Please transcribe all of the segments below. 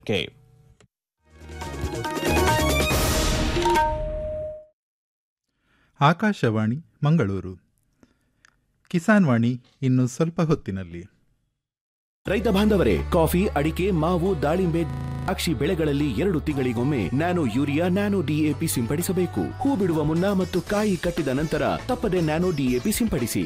K Akashvani Mangaluru Kisan Vani ಇನ್ನು ಸ್ವಲ್ಪ ಹೊತ್ತಿನಲ್ಲಿ ರೈತ ಬಾಂಧವರೇ ಕಾಫಿ ಅಡಿಕೆ ಮಾವು ದಾಳಿಂಬೆ ದ್ರಾಕ್ಷಿ ಬೆಳೆಗಳಲ್ಲಿ ಎರಡು ತಿಂಗಳಿಗೊಮ್ಮೆ ನ್ಯಾನೋ ಯೂರಿಯಾ ನ್ಯಾನೋ ಡಿಎಪಿ ಸಿಂಪಡಿಸಬೇಕು ಹೂ ಬಿಡುವ ಮುನ್ನ ಮತ್ತು ಕಾಯಿ ಕಟ್ಟಿದ ನಂತರ ತಪ್ಪದೆ ನ್ಯಾನೋ ಡಿಎಪಿ ಸಿಂಪಡಿಸಿ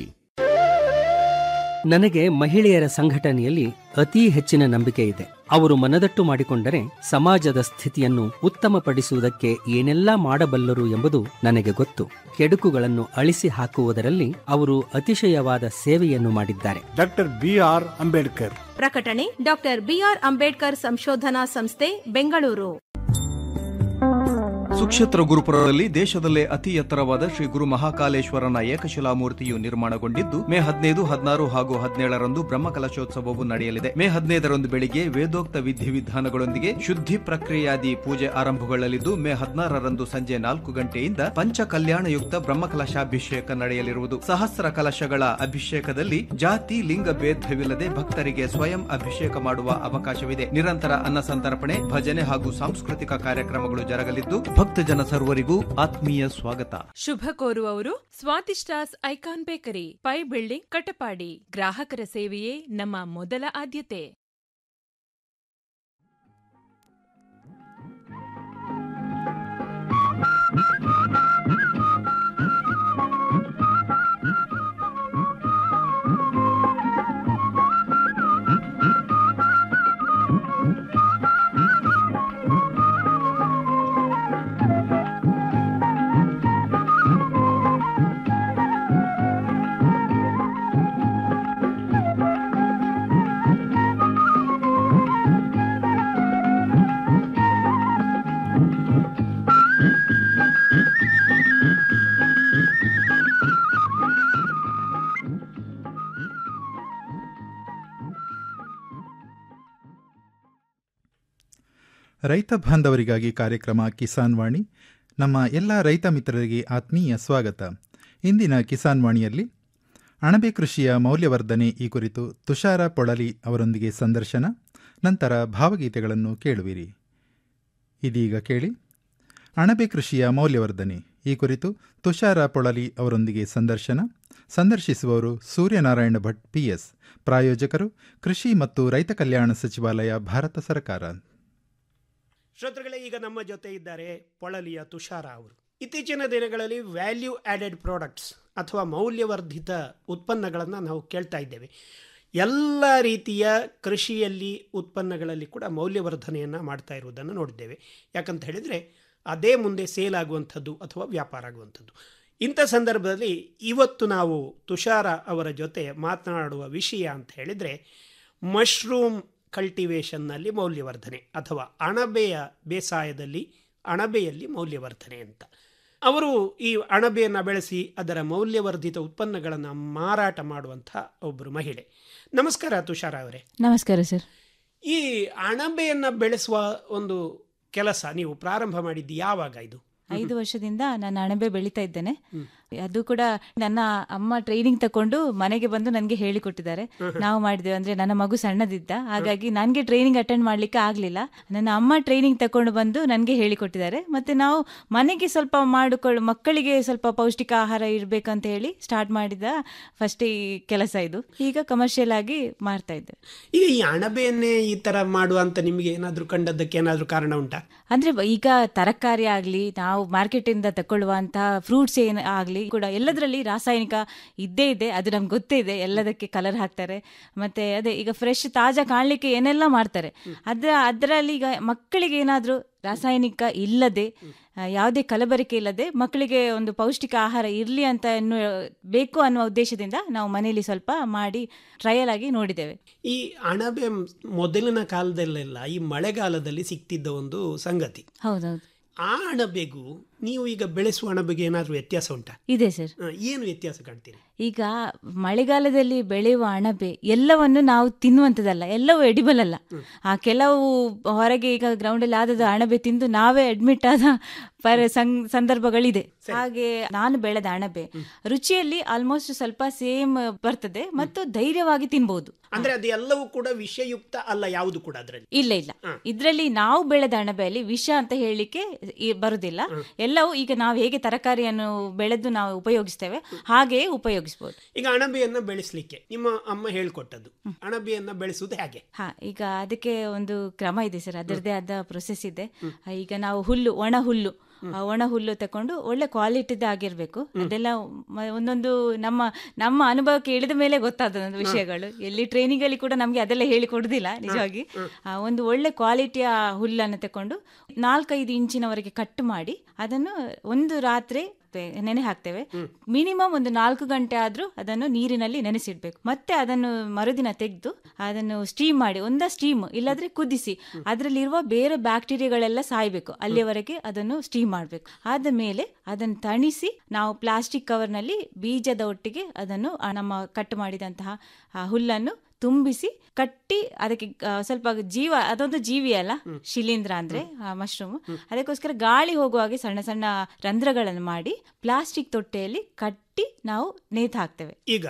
ನನಗೆ ಮಹಿಳೆಯರ ಸಂಘಟನೆಯಲ್ಲಿ ಅತೀ ಹೆಚ್ಚಿನ ನಂಬಿಕೆ ಇದೆ ಅವರು ಮನದಟ್ಟು ಮಾಡಿಕೊಂಡರೆ ಸಮಾಜದ ಸ್ಥಿತಿಯನ್ನು ಉತ್ತಮಪಡಿಸುವುದಕ್ಕೆ ಏನೆಲ್ಲ ಮಾಡಬಲ್ಲರು ಎಂಬುದು ನನಗೆ ಗೊತ್ತು ಕೆಡುಕುಗಳನ್ನು ಅಳಿಸಿ ಹಾಕುವುದರಲ್ಲಿ ಅವರು ಅತಿಶಯವಾದ ಸೇವೆಯನ್ನು ಮಾಡಿದ್ದಾರೆ ಡಾಕ್ಟರ್ ಬಿ ಆರ್ ಅಂಬೇಡ್ಕರ್ ಪ್ರಕಟಣೆ ಡಾಕ್ಟರ್ ಬಿಆರ್ ಅಂಬೇಡ್ಕರ್ ಸಂಶೋಧನಾ ಸಂಸ್ಥೆ ಬೆಂಗಳೂರು ಸುಕ್ಷೇತ್ರ ಗುರುಪುರದಲ್ಲಿ ದೇಶದಲ್ಲೇ ಅತಿ ಎತ್ತರವಾದ ಶ್ರೀ ಗುರು ಮಹಾಕಾಲೇಶ್ವರನ ಏಕಶಿಲಾ ಮೂರ್ತಿಯು ನಿರ್ಮಾಣಗೊಂಡಿದ್ದು ಮೇ ಹದಿನೈದು ಹದಿನಾರು ಹಾಗೂ ಹದಿನೇಳರಂದು ಬ್ರಹ್ಮಕಲಶೋತ್ಸವವು ನಡೆಯಲಿದೆ ಮೇ ಹದಿನೈದರಂದು ಬೆಳಿಗ್ಗೆ ವೇದೋಕ್ತ ವಿಧಿವಿಧಾನಗಳೊಂದಿಗೆ ಶುದ್ಧಿ ಪ್ರಕ್ರಿಯಾದಿ ಪೂಜೆ ಆರಂಭಗೊಳ್ಳಲಿದ್ದು ಮೇ ಹದಿನಾರರಂದು ಸಂಜೆ ನಾಲ್ಕು ಗಂಟೆಯಿಂದ ಪಂಚ ಕಲ್ಯಾಣಯುಕ್ತ ಬ್ರಹ್ಮಕಲಶಾಭಿಷೇಕ ನಡೆಯಲಿರುವುದು ಸಹಸ್ರ ಕಲಶಗಳ ಅಭಿಷೇಕದಲ್ಲಿ ಜಾತಿ ಲಿಂಗ ಭೇದವಿಲ್ಲದೆ ಭಕ್ತರಿಗೆ ಸ್ವಯಂ ಅಭಿಷೇಕ ಮಾಡುವ ಅವಕಾಶವಿದೆ ನಿರಂತರ ಅನ್ನ ಸಂತರ್ಪಣೆ ಭಜನೆ ಹಾಗೂ ಸಾಂಸ್ಕೃತಿಕ ಕಾರ್ಯಕ್ರಮಗಳು ಜರಗಲಿದ್ದು ಭಕ್ತಜನ ಸರ್ವರಿಗೂ ಆತ್ಮೀಯ ಸ್ವಾಗತ ಶುಭ ಕೋರುವವರು ಸ್ವಾತಿಸ್ಟಾಸ್ icon bakery Pai building Katapadi ಗ್ರಾಹಕರ ಸೇವೆಯೇ ನಮ್ಮ ಮೊದಲ ಆದ್ಯತೆ ರೈತ ಬಾಂಧವರಿಗಾಗಿ ಕಾರ್ಯಕ್ರಮ ಕಿಸಾನ್ ವಾಣಿ ನಮ್ಮ ಎಲ್ಲ ರೈತ ಮಿತ್ರರಿಗೆ ಆತ್ಮೀಯ ಸ್ವಾಗತ ಇಂದಿನ ಕಿಸಾನ್ ವಾಣಿಯಲ್ಲಿ ಅಣಬೆ ಕೃಷಿಯ ಮೌಲ್ಯವರ್ಧನೆ ಈ ಕುರಿತು ತುಷಾರ ಪೊಳಲಿ ಅವರೊಂದಿಗೆ ಸಂದರ್ಶನ ನಂತರ ಭಾವಗೀತೆಗಳನ್ನು ಕೇಳುವಿರಿ ಇದೀಗ ಕೇಳಿ ಅಣಬೆ ಕೃಷಿಯ ಮೌಲ್ಯವರ್ಧನೆ ಈ ಕುರಿತು ತುಷಾರ ಪೊಳಲಿ ಅವರೊಂದಿಗೆ ಸಂದರ್ಶನ ಸಂದರ್ಶಿಸುವವರು ಸೂರ್ಯನಾರಾಯಣ ಭಟ್ ಪಿಎಸ್ ಪ್ರಾಯೋಜಕರು ಕೃಷಿ ಮತ್ತು ರೈತ ಕಲ್ಯಾಣ ಸಚಿವಾಲಯ ಭಾರತ ಸರ್ಕಾರ ಶ್ರೋತೃಗಳೇ ಈಗ ನಮ್ಮ ಜೊತೆ ಇದ್ದಾರೆ ಪೊಳಲಿಯ ತುಷಾರ ಅವರು ಇತ್ತೀಚಿನ ದಿನಗಳಲ್ಲಿ ವ್ಯಾಲ್ಯೂ ಆಡೆಡ್ ಪ್ರಾಡಕ್ಟ್ಸ್ ಅಥವಾ ಮೌಲ್ಯವರ್ಧಿತ ಉತ್ಪನ್ನಗಳನ್ನು ನಾವು ಕೇಳ್ತಾ ಇದ್ದೇವೆ ಎಲ್ಲ ರೀತಿಯ ಕೃಷಿಯಲ್ಲಿ ಉತ್ಪನ್ನಗಳಲ್ಲಿ ಕೂಡ ಮೌಲ್ಯವರ್ಧನೆಯನ್ನು ಮಾಡ್ತಾ ಇರುವುದನ್ನು ನೋಡಿದ್ದೇವೆ ಯಾಕಂತ ಹೇಳಿದರೆ ಅದೇ ಮುಂದೆ ಸೇಲ್ ಆಗುವಂಥದ್ದು ಅಥವಾ ವ್ಯಾಪಾರ ಆಗುವಂಥದ್ದು ಇಂಥ ಸಂದರ್ಭದಲ್ಲಿ ಇವತ್ತು ನಾವು ತುಷಾರ ಅವರ ಜೊತೆ ಮಾತನಾಡುವ ವಿಷಯ ಅಂತ ಹೇಳಿದರೆ ಮಶ್ರೂಮ್ ಕಲ್ಟಿವೇಷನ್ನಲ್ಲಿ ಮೌಲ್ಯವರ್ಧನೆ ಅಥವಾ ಅಣಬೆಯ ಬೇಸಾಯದಲ್ಲಿ ಅಣಬೆಯಲ್ಲಿ ಮೌಲ್ಯವರ್ಧನೆ ಅಂತ ಅವರು ಈ ಅಣಬೆಯನ್ನು ಬೆಳೆಸಿ ಅದರ ಮೌಲ್ಯವರ್ಧಿತ ಉತ್ಪನ್ನಗಳನ್ನು ಮಾರಾಟ ಮಾಡುವಂಥ ಒಬ್ಬರು ಮಹಿಳೆ ನಮಸ್ಕಾರ ತುಷಾರ ಅವರೇ ನಮಸ್ಕಾರ ಸರ್ ಈ ಅಣಬೆಯನ್ನು ಬೆಳೆಸುವ ಒಂದು ಕೆಲಸ ನೀವು ಪ್ರಾರಂಭ ಮಾಡಿದ್ದು ಯಾವಾಗ ಇದು ಐದು ವರ್ಷದಿಂದ ನಾನು ಅಣಬೆ ಬೆಳೀತಾ ಇದ್ದೇನೆ ಅದು ಕೂಡ ನನ್ನ ಅಮ್ಮ ಟ್ರೈನಿಂಗ್ ತಕೊಂಡು ಮನೆಗೆ ಬಂದು ನನಗೆ ಹೇಳಿಕೊಟ್ಟಿದ್ದಾರೆ ನಾವು ಮಾಡಿದ್ದೇವೆ ಅಂದ್ರೆ ನನ್ನ ಮಗು ಸಣ್ಣದಿದ್ದ ಹಾಗಾಗಿ ನನಗೆ ಟ್ರೈನಿಂಗ್ ಅಟೆಂಡ್ ಮಾಡ್ಲಿಕ್ಕೆ ಆಗ್ಲಿಲ್ಲ ನನ್ನ ಅಮ್ಮ ಟ್ರೈನಿಂಗ್ ತಕೊಂಡು ಬಂದು ನನಗೆ ಹೇಳಿಕೊಟ್ಟಿದ್ದಾರೆ ಮತ್ತೆ ನಾವು ಮನೆಗೆ ಸ್ವಲ್ಪ ಮಾಡಿಕೊಳ್ಳು ಮಕ್ಕಳಿಗೆ ಸ್ವಲ್ಪ ಪೌಷ್ಟಿಕ ಆಹಾರ ಇರಬೇಕಂತ ಹೇಳಿ ಸ್ಟಾರ್ಟ್ ಮಾಡಿದ ಫಸ್ಟ್ ಈ ಕೆಲಸ ಇದು ಈಗ ಕಮರ್ಷಿಯಲ್ ಆಗಿ ಮಾರ್ತಾ ಇದ್ದೇವೆ ಈಗ ಈ ಅಣಬೆಯನ್ನೇ ಈ ತರ ಮಾಡುವಂತ ನಿಮಗೆ ಏನಾದರೂ ಕಂಡದ್ದಕ್ಕೆ ಏನಾದರೂ ಕಾರಣ ಉಂಟಾ ಅಂದ್ರೆ ಈಗ ತರಕಾರಿ ಆಗ್ಲಿ ನಾವು ಮಾರ್ಕೆಟ್ ಇಂದ ತಕೊಳ್ಳುವಂತಹ ಫ್ರೂಟ್ಸ್ ಏನ್ ಆಗ್ಲಿ ಕೂಡ ಎಲ್ಲದರಲ್ಲಿ ರಾಸಾಯನಿಕ ಇದ್ದೇ ಇದೆ ಅದು ನಮ್ಗೆ ಗೊತ್ತೇ ಇದೆ ಎಲ್ಲದಕ್ಕೆ ಕಲರ್ ಹಾಕ್ತಾರೆ ಮತ್ತೆ ಅದೇ ಈಗ ಫ್ರೆಶ್ ತಾಜಾ ಕಾಣ್ಲಿಕ್ಕೆ ಏನೆಲ್ಲ ಮಾಡ್ತಾರೆ ಅದ್ರ ಅದರಲ್ಲಿ ಈಗ ಮಕ್ಕಳಿಗೆ ಏನಾದ್ರೂ ರಾಸಾಯನಿಕ ಇಲ್ಲದೆ ಆ, ಯಾವುದೇ ಕಲಬೆರಕೆ ಇಲ್ಲದೆ ಮಕ್ಕಳಿಗೆ ಒಂದು ಪೌಷ್ಟಿಕ ಆಹಾರ ಇರಲಿ ಅಂತ ಎನ್ನು ಬೇಕು ಅನ್ನುವ ಉದ್ದೇಶದಿಂದ ನಾವು ಮನೆಯಲ್ಲಿ ಸ್ವಲ್ಪ ಮಾಡಿ ಟ್ರಯಲ್ ಆಗಿ ನೋಡಿದ್ದೇವೆ ಈ ಅಣಬೆ ಮೊದಲಿನ ಕಾಲದಲ್ಲೆಲ್ಲ ಈ ಮಳೆಗಾಲದಲ್ಲಿ ಸಿಕ್ತಿದ್ದ ಒಂದು ಸಂಗತಿ ಹೌದೌದು ಆ ಅಣಬೆಗೂ ನೀವು ಈಗ ಬೆಳೆಸುವ ಅಣಬೆಗೆ ಏನಾದರೂ ವ್ಯತ್ಯಾಸ ಉಂಟಾ ಇದೆ ಸರ್ ಆ, ಏನು ವ್ಯತ್ಯಾಸ ಕಾಣ್ತೀರಿ ಈಗ ಮಳೆಗಾಲದಲ್ಲಿ ಬೆಳೆಯುವ ಅಣಬೆ ಎಲ್ಲವನ್ನು ನಾವು ತಿನ್ನುವಂಥದ್ದಲ್ಲ ಎಲ್ಲವೂ ಎಡಿಬಲ್ ಅಲ್ಲ ಆ ಕೆಲವು ಹೊರಗೆ ಈಗ ಗ್ರೌಂಡಲ್ಲಿ ಆದದ ಅಣಬೆ ತಿಂದು ನಾವೇ ಅಡ್ಮಿಟ್ ಆದ ಪರ ಸಂ- ಸಂದರ್ಭಗಳಿದೆ ಹಾಗೆ ನಾನು ಬೆಳೆದ ಅಣಬೆ ರುಚಿಯಲ್ಲಿ ಆಲ್ಮೋಸ್ಟ್ ಸ್ವಲ್ಪ ಸೇಮ್ ಬರ್ತದೆ ಮತ್ತು ಧೈರ್ಯವಾಗಿ ತಿನ್ಬಹುದು ಅಂದ್ರೆ ಅದು ಎಲ್ಲವೂ ಕೂಡ ವಿಷಯುಕ್ತ ಅಲ್ಲ ಯಾವುದು ಕೂಡ ಅದರಲ್ಲಿ ಇಲ್ಲ ಇಲ್ಲ ಇದ್ರಲ್ಲಿ ನಾವು ಬೆಳೆದ ಅಣಬೆಯಲ್ಲಿ ವಿಷ ಅಂತ ಹೇಳಲಿಕ್ಕೆ ಈ- ಬರುದಿಲ್ಲ ಎಲ್ಲವೂ ಈಗ ನಾವು ಹೇಗೆ ತರಕಾರಿಯನ್ನು ಬೆಳೆದು ನಾವು ಉಪಯೋಗಿಸ್ತೇವೆ ಹಾಗೆಯೇ ಉಪಯೋಗಿಸಬಹುದು ಈಗ ಅಣಬೆಯನ್ನ ಬೆಳೆಸಲಿಕ್ಕೆ ನಿಮ್ಮ ಅಮ್ಮ ಹೇಳ್ಕೊಟ್ಟದ್ದು ಅಣಬೆಯನ್ನ ಬೆಳೆಸುವುದು ಹೇಗೆ ಹಾ ಈಗ ಅದಕ್ಕೆ ಒಂದು ಕ್ರಮ ಇದೆ ಸರ್ ಅದರದೇ ಆದ ಪ್ರೊಸೆಸ್ ಇದೆ ಆ, ಈಗ ನಾವು ಹುಲ್ಲು ಒಣ ಹುಲ್ಲು ಆ, ಒಣ ಹುಲ್ಲು ತಕೊಂಡು ಒಳ್ಳೆ ಕ್ವಾಲಿಟಿದ ಆಗಿರ್ಬೇಕು ಅದೆಲ್ಲ ಮ- ಒಂದೊಂದು ನಮ್ಮ ನಮ್ಮ ಅನುಭವಕ್ಕೆ ಇಳಿದ ಮೇಲೆ ಗೊತ್ತಾದ ಒಂದು ವಿಷಯಗಳು ಎಲ್ಲಿ ಟ್ರೈನಿಂಗ್ ಅಲ್ಲಿ ಕೂಡ ನಮಗೆ ಅದೆಲ್ಲ ಹೇಳಿ ಕೊಡುದಿಲ್ಲ ನಿಜವಾಗಿ ಆ, ಒಂದು ಒಳ್ಳೆ ಕ್ವಾಲಿಟಿಯ ಹುಲ್ಲನ್ನು ತಕೊಂಡು ನಾಲ್ಕೈದು ಇಂಚಿನವರೆಗೆ ಕಟ್ ಮಾಡಿ ಅದನ್ನು ಒಂದು ರಾತ್ರಿ ಪೆ- ನೆನೆ ಹಾಕ್ತೇವೆ ಮಿನಿಮಮ್ ಒಂದು ನಾಲ್ಕು ಗಂಟೆ ಆದ್ರೂ ಅದನ್ನು ನೀರಿನಲ್ಲಿ ನೆನೆಸಿಡ್ಬೇಕು ಮತ್ತೆ ಅದನ್ನು ಮರುದಿನ ತೆಗೆದು ಅದನ್ನು ಸ್ಟೀಮ್ ಮಾಡಿ ಒಂದ ಸ್ಟೀಮ್ ಇಲ್ಲಾದ್ರೆ ಕುದಿಸಿ ಅದರಲ್ಲಿರುವ ಬೇರೆ ಬ್ಯಾಕ್ಟೀರಿಯಾಗಳೆಲ್ಲ ಸಾಯ್ಬೇಕು ಅಲ್ಲಿಯವರೆಗೆ ಅದನ್ನು ಸ್ಟೀಮ್ ಮಾಡಬೇಕು ಆದ ಮೇಲೆ ಅದನ್ನು ತಣಿಸಿ ನಾವು ಪ್ಲಾಸ್ಟಿಕ್ ಕವರ್ನಲ್ಲಿ ಬೀಜದ ಒಟ್ಟಿಗೆ ಅದನ್ನು ಆ ನಮ್ಮ ಕಟ್ ಮಾಡಿದಂತಹ ಆ ಹುಲ್ಲನ್ನು ತುಂಬಿಸಿ ಕಟ್ಟಿ ಅದಕ್ಕೆ ಆ, ಸ್ವಲ್ಪ ಜೀವ ಅದೊಂದು ಜೀವಿ ಅಲ್ಲ ಶಿಲೀಂಧ್ರ ಅಂದ್ರೆ ಮಶ್ರೂಮ್ ಅದಕ್ಕೋಸ್ಕರ ಗಾಳಿ ಹೋಗುವಾಗೆ ಸಣ್ಣ ಸಣ್ಣ ರಂಧ್ರಗಳನ್ನು ಮಾಡಿ ಪ್ಲಾಸ್ಟಿಕ್ ತೊಟ್ಟೆಯಲ್ಲಿ ಕಟ್ಟಿ ನಾವು ನೇತು ಹಾಕ್ತೇವೆ ಈಗ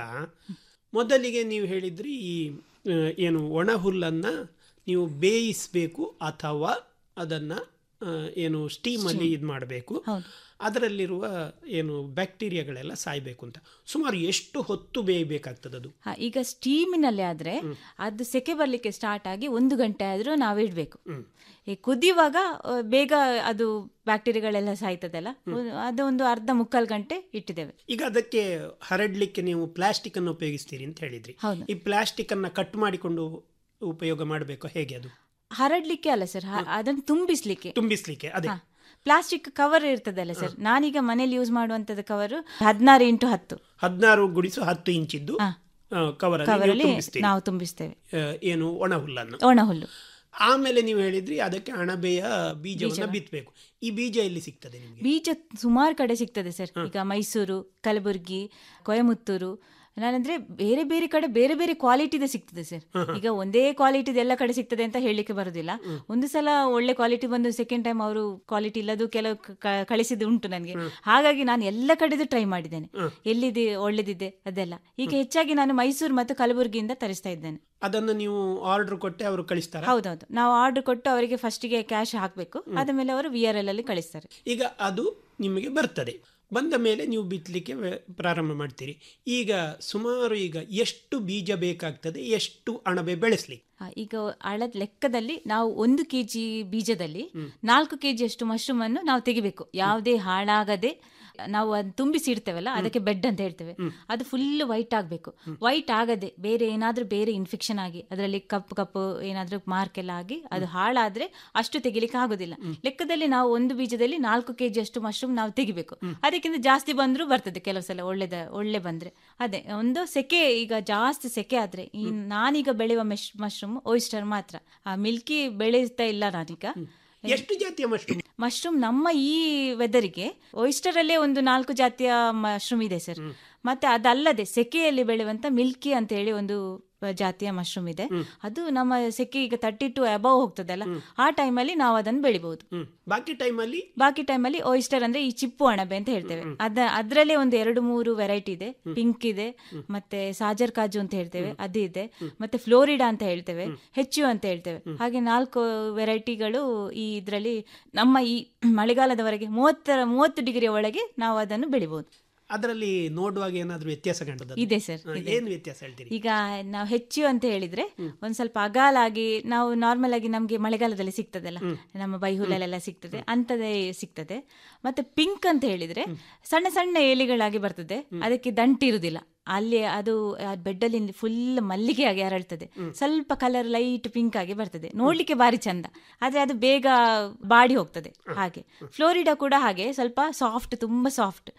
ಮೊದಲಿಗೆ ನೀವು ಹೇಳಿದ್ರಿ ಈ ಆ, ಏನು ಒಣ ಹುಲ್ಲನ್ನ ನೀವು ಬೇಯಿಸಬೇಕು ಅಥವಾ ಅದನ್ನ ಆ, ಏನು ಸ್ಟೀಮಲ್ಲಿ ಇದು ಮಾಡಬೇಕು ಹೌದು. ಅದರಲ್ಲಿರುವ ಏನು ಬ್ಯಾಕ್ಟೀರಿಯಾಗಳೆಲ್ಲ ಸಾಯ್ಬೇಕು ಅಂತ ಸುಮಾರು ಎಷ್ಟು ಹೊತ್ತು ಬೇಯಬೇಕಾಗ್ತದೆ ಅದು ಹಾ, ಈಗ ಸ್ಟೀಮಿನಲ್ಲಿ ಆದ್ರೆ ಅದು ಸೆಕೆ ಬರ್ಲಿಕ್ಕೆ ಸ್ಟಾರ್ಟ್ ಆಗಿ ಒಂದು ಗಂಟೆ ಆದ್ರೂ ನಾವು ಇಡ್ಬೇಕು ಈ ಕುದಿಯುವಾಗ ಆ, ಬೇಗ ಅದು ಬ್ಯಾಕ್ಟೀರಿಯಾಗಳೆಲ್ಲ ಸಾಯ್ತದಲ್ಲ ಅದೊಂದು ಅರ್ಧ ಮುಕ್ಕಾಲು ಗಂಟೆ ಇಟ್ಟಿದ್ದೇವೆ ಈಗ ಅದಕ್ಕೆ ಹರಡ್ಲಿಕ್ಕೆ ನೀವು ಪ್ಲಾಸ್ಟಿಕ್ ಅನ್ನು ಉಪಯೋಗಿಸ್ತೀರಿ ಅಂತ ಹೇಳಿದ್ರಿ ಹೌದು. ಈ ಪ್ಲಾಸ್ಟಿಕ್ ಅನ್ನ ಕಟ್ ಮಾಡಿಕೊಂಡು ಉಪಯೋಗ ಮಾಡಬೇಕು ಹೇಗೆ ಅದು ಹರಡ್ಲಿಕ್ಕೆ ಅಲ್ಲ ಸರ್ ಅದನ್ನು ತುಂಬಿಸ್ಲಿಕ್ಕೆ ತುಂಬಿಸ್ಲಿಕ್ಕೆ ಅದೇ ಪ್ಲಾಸ್ಟಿಕ್ ಕವರ್ ಇರ್ತದಲ್ಲ ಸರ್ ನಾನೀಗ ಮನೇಲಿ ಯೂಸ್ ಮಾಡುವಂತದ್ದು ಕವರ್ ಹದಿನಾರು ಇಂಟು ಹತ್ತು ಹದಿನಾರು ಗುಡಿಸು ಹತ್ತು ಇಂಚಿದ್ದು ಹಾ. ಕವರ್ ಕವರಲ್ಲಿ ನಾವು ತುಂಬಿಸ್ತೇವೆ ಏನು ಒಣ ಹುಲ್ಲನ್ನು ಒಣ ಹುಲ್ಲು ಆಮೇಲೆ ನೀವು ಹೇಳಿದ್ರಿ ಅದಕ್ಕೆ ಅಣಬೆಯ ಬೀಜವನ್ನ ಬಿತ್ತಬೇಕು ಈ ಬೀಜ ಎಲ್ಲಿ ಸಿಗ್ತದೆ ನಿಮಗೆ ಬೀಜ ಸುಮಾರು ಕಡೆ ಸಿಗ್ತದೆ ಸರ್ ಈಗ ಮೈಸೂರು ಕಲಬುರ್ಗಿ ಕೊಯಮತ್ತೂರು ನಾನಂದ್ರೆ ಬೇರೆ ಬೇರೆ ಕಡೆ ಬೇರೆ ಬೇರೆ ಕ್ವಾಲಿಟಿದೆ ಸಿಗ್ತದೆ ಸರ್ ಈಗ ಒಂದೇ ಕ್ವಾಲಿಟಿದ ಎಲ್ಲ ಕಡೆ ಸಿಗ್ತದೆ ಅಂತ ಹೇಳಲಿಕ್ಕೆ ಬರುದಿಲ್ಲ ಒಂದು ಸಲ ಒಳ್ಳೆ ಕ್ವಾಲಿಟಿ ಬಂದು ಸೆಕೆಂಡ್ ಟೈಮ್ ಅವರು ಕ್ವಾಲಿಟಿ ಇಲ್ಲದು ಕೆಲವು ಕ- ಕ- ಕಳಿಸಿದ್ದು ಉಂಟು ನನಗೆ ಹಾಗಾಗಿ ನಾನು ಎಲ್ಲ ಕಡೆದು ಟ್ರೈ ಮಾಡಿದ್ದೇನೆ ಎಲ್ಲಿದೆ ಒಳ್ಳೇದಿದೆ ಅದೆಲ್ಲ ಈಗ ಹೆಚ್ಚಾಗಿ ನಾನು ಮೈಸೂರು ಮತ್ತು ಕಲಬುರ್ಗಿಯಿಂದ ತರಿಸ್ತಾ ಇದ್ದೇನೆ ಅದನ್ನು ನೀವು ಆರ್ಡರ್ ಕೊಟ್ಟೆ ಅವರು ಕಳಿಸ್ತಾರ ಹೌದೌದು ನಾವು ಆರ್ಡರ್ ಕೊಟ್ಟು ಅವರಿಗೆ ಫಸ್ಟಿಗೆ ಕ್ಯಾಶ್ ಹಾಕಬೇಕು ಆದ ಮೇಲೆ ಅವರು ವಿ ಆರ್ ಎಲ್ ಅಲ್ಲಿ ಕಳಿಸ್ತಾರೆ ಈಗ ಅದು ನಿಮಗೆ ಬರ್ತದೆ ಬಂದ ಮೇಲೆ ನೀವು ಬಿತ್ತಲಿಕ್ಕೆ ವೆ- ಪ್ರಾರಂಭ ಮಾಡ್ತೀರಿ ಈಗ ಸುಮಾರು ಈಗ ಎಷ್ಟು ಬೀಜ ಬೇಕಾಗ್ತದೆ ಎಷ್ಟು ಅಣಬೆ ಬೆಳೆಸ್ಲಿಕ್ಕೆ ಆ, ಈಗ ಅಳದ ಲೆಕ್ಕದಲ್ಲಿ ನಾವು ಒಂದು ಕೆಜಿ ಬೀಜದಲ್ಲಿ ನಾಲ್ಕು ಕೆಜಿ ಅಷ್ಟು ಮಶ್ರೂಮ್ ಅನ್ನು ನಾವು ತೆಗಿಬೇಕು ಯಾವುದೇ ಹಾಳಾಗದೆ ನಾವು ಅದು ತುಂಬಿಸಿ ಇಡ್ತೇವಲ್ಲ ಅದಕ್ಕೆ ಬೆಡ್ ಅಂತ ಹೇಳ್ತೇವೆ ಅದು ಫುಲ್ ವೈಟ್ ಆಗಬೇಕು ವೈಟ್ ಆಗದೆ ಬೇರೆ ಏನಾದ್ರೂ ಬೇರೆ ಇನ್ಫೆಕ್ಷನ್ ಆಗಿ ಅದರಲ್ಲಿ ಕಪ್ಪು ಕಪ್ಪು ಏನಾದ್ರೂ ಮಾರ್ಕ್ ಎಲ್ಲ ಆಗಿ ಅದು ಹಾಳಾದ್ರೆ ಅಷ್ಟು ತೆಗಿಲಿಕ್ಕೆ ಆಗೋದಿಲ್ಲ ಲೆಕ್ಕದಲ್ಲಿ ನಾವು ಒಂದು ಬೀಜದಲ್ಲಿ ನಾಲ್ಕು ಕೆಜಿ ಅಷ್ಟು ಮಶ್ರೂಮ್ ನಾವು ತೆಗಿಬೇಕು ಅದಕ್ಕಿಂತ ಜಾಸ್ತಿ ಬಂದ್ರೂ ಬರ್ತದೆ ಕೆಲವು ಸಲ ಒಳ್ಳೇದ ಒಳ್ಳೆ ಬಂದ್ರೆ ಅದೇ ಒಂದು ಸೆಕೆ ಈಗ ಜಾಸ್ತಿ ಸೆಕೆ ಆದ್ರೆ ಈ ನಾನೀಗ ಬೆಳೆಯುವ ಮೆಶ್ ಮಶ್ರೂಮ್ ಓಯಿಸ್ಟರ್ ಮಾತ್ರ ಆ ಮಿಲ್ಕಿ ಬೆಳೆಸ್ತಾ ಇಲ್ಲ ನಾನೀಗ ಎಷ್ಟು ಜಾತಿಯ ಮಶ್ರೂಮ್ ಮಶ್ರೂಮ್ ನಮ್ಮ ಈ ವೆದರಿಗೆ ಓಯಿಸ್ಟರ್ ಅಲ್ಲೇ ಒಂದು ನಾಲ್ಕು ಜಾತಿಯ ಮಶ್ರೂಮ್ ಇದೆ ಸರ್ ಮತ್ತೆ ಅದಲ್ಲದೆ ಸೆಕೆಯಲ್ಲಿ ಬೆಳೆಯುವಂತ ಮಿಲ್ಕಿ ಅಂತ ಹೇಳಿ ಒಂದು ಜಾತಿಯ ಮಶ್ರೂಮ್ ಇದೆ ಅದು ನಮ್ಮ ಸೆಕೆ ಈಗ ತರ್ಟಿ ಟು ಅಬವ್ ಹೋಗ್ತದಲ್ಲ ಆ ಟೈಮಲ್ಲಿ ನಾವು ಅದನ್ನು ಬೆಳಿಬಹುದು ಹ್ಮ್ ಬಾಕಿ ಟೈಮಲ್ಲಿ ಬಾಕಿ ಟೈಮಲ್ಲಿ ಓಯಿಸ್ಟರ್ ಅಂದ್ರೆ ಈ ಚಿಪ್ಪು ಅಣಬೆ ಅಂತ ಹೇಳ್ತೇವೆ ಅದ ಅದ್ರಲ್ಲೇ ಒಂದು ಎರಡು ಮೂರು ವೆರೈಟಿ ಇದೆ ಪಿಂಕ್ ಇದೆ ಮತ್ತೆ ಸಾಜರ್ ಕಾಜು ಅಂತ ಹೇಳ್ತೇವೆ ಅದು ಇದೆ ಮತ್ತೆ ಫ್ಲೋರಿಡಾ ಅಂತ ಹೇಳ್ತೇವೆ ಹೆಚ್ಚು ಅಂತ ಹೇಳ್ತೇವೆ ಹಾಗೆ ನಾಲ್ಕು ವೆರೈಟಿಗಳು ಈ ಇದ್ರಲ್ಲಿ ನಮ್ಮ ಈ ಮಳೆಗಾಲದವರೆಗೆ ಮೂವತ್ತರ ಮೂವತ್ತು ಡಿಗ್ರಿಯ ಒಳಗೆ ನಾವು ಅದನ್ನು ಬೆಳಿಬಹುದು ಅದರಲ್ಲಿ ನೋಡುವಾಗ ಏನಾದ್ರೂ ವ್ಯತ್ಯಾಸ ಕಂಡದ ಇದೆ ಸರ್ ಏನು ವ್ಯತ್ಯಾಸ ಹೇಳ್ತೀರಿ ಈಗ ನಾವು ಹೆಚ್ಚು ಅಂತ ಹೇಳಿದ್ರೆ ಒಂದ್ ಸ್ವಲ್ಪ ಅಗಾಲಾಗಿ ನಾವು ನಾರ್ಮಲ್ ಆಗಿ ನಮ್ಗೆ ಮಳೆಗಾಲದಲ್ಲಿ ಸಿಗ್ತದಲ್ಲ ನಮ್ಮ ಬೈಹುಲಲ್ಲೆಲ್ಲ ಸಿಗ್ತದೆ ಅಂತದೇ ಸಿಗ್ತದೆ ಮತ್ತೆ ಪಿಂಕ್ ಅಂತ ಹೇಳಿದ್ರೆ ಸಣ್ಣ ಸಣ್ಣ ಎಲೆಗಳಾಗಿ ಬರ್ತದೆ ಅದಕ್ಕೆ ದಂಟಿರುವುದಿಲ್ಲ ಅಲ್ಲಿ ಅದು ಬೆಡ್ಡಲ್ಲಿ ಫುಲ್ ಮಲ್ಲಿಗೆ ಆಗಿ ಹರಳ್ತದೆ ಸ್ವಲ್ಪ ಕಲರ್ ಲೈಟ್ ಪಿಂಕ್ ಆಗಿ ಬರ್ತದೆ ನೋಡ್ಲಿಕ್ಕೆ ಬಾರಿ ಚಂದ ಆದ್ರೆ ಅದು ಬೇಗ ಬಾಡಿ ಹೋಗ್ತದೆ ಹಾಗೆ ಫ್ಲೋರಿಡಾ ಕೂಡ ಹಾಗೆ ಸ್ವಲ್ಪ ಸಾಫ್ಟ್ ತುಂಬಾ ಸಾಫ್ಟ್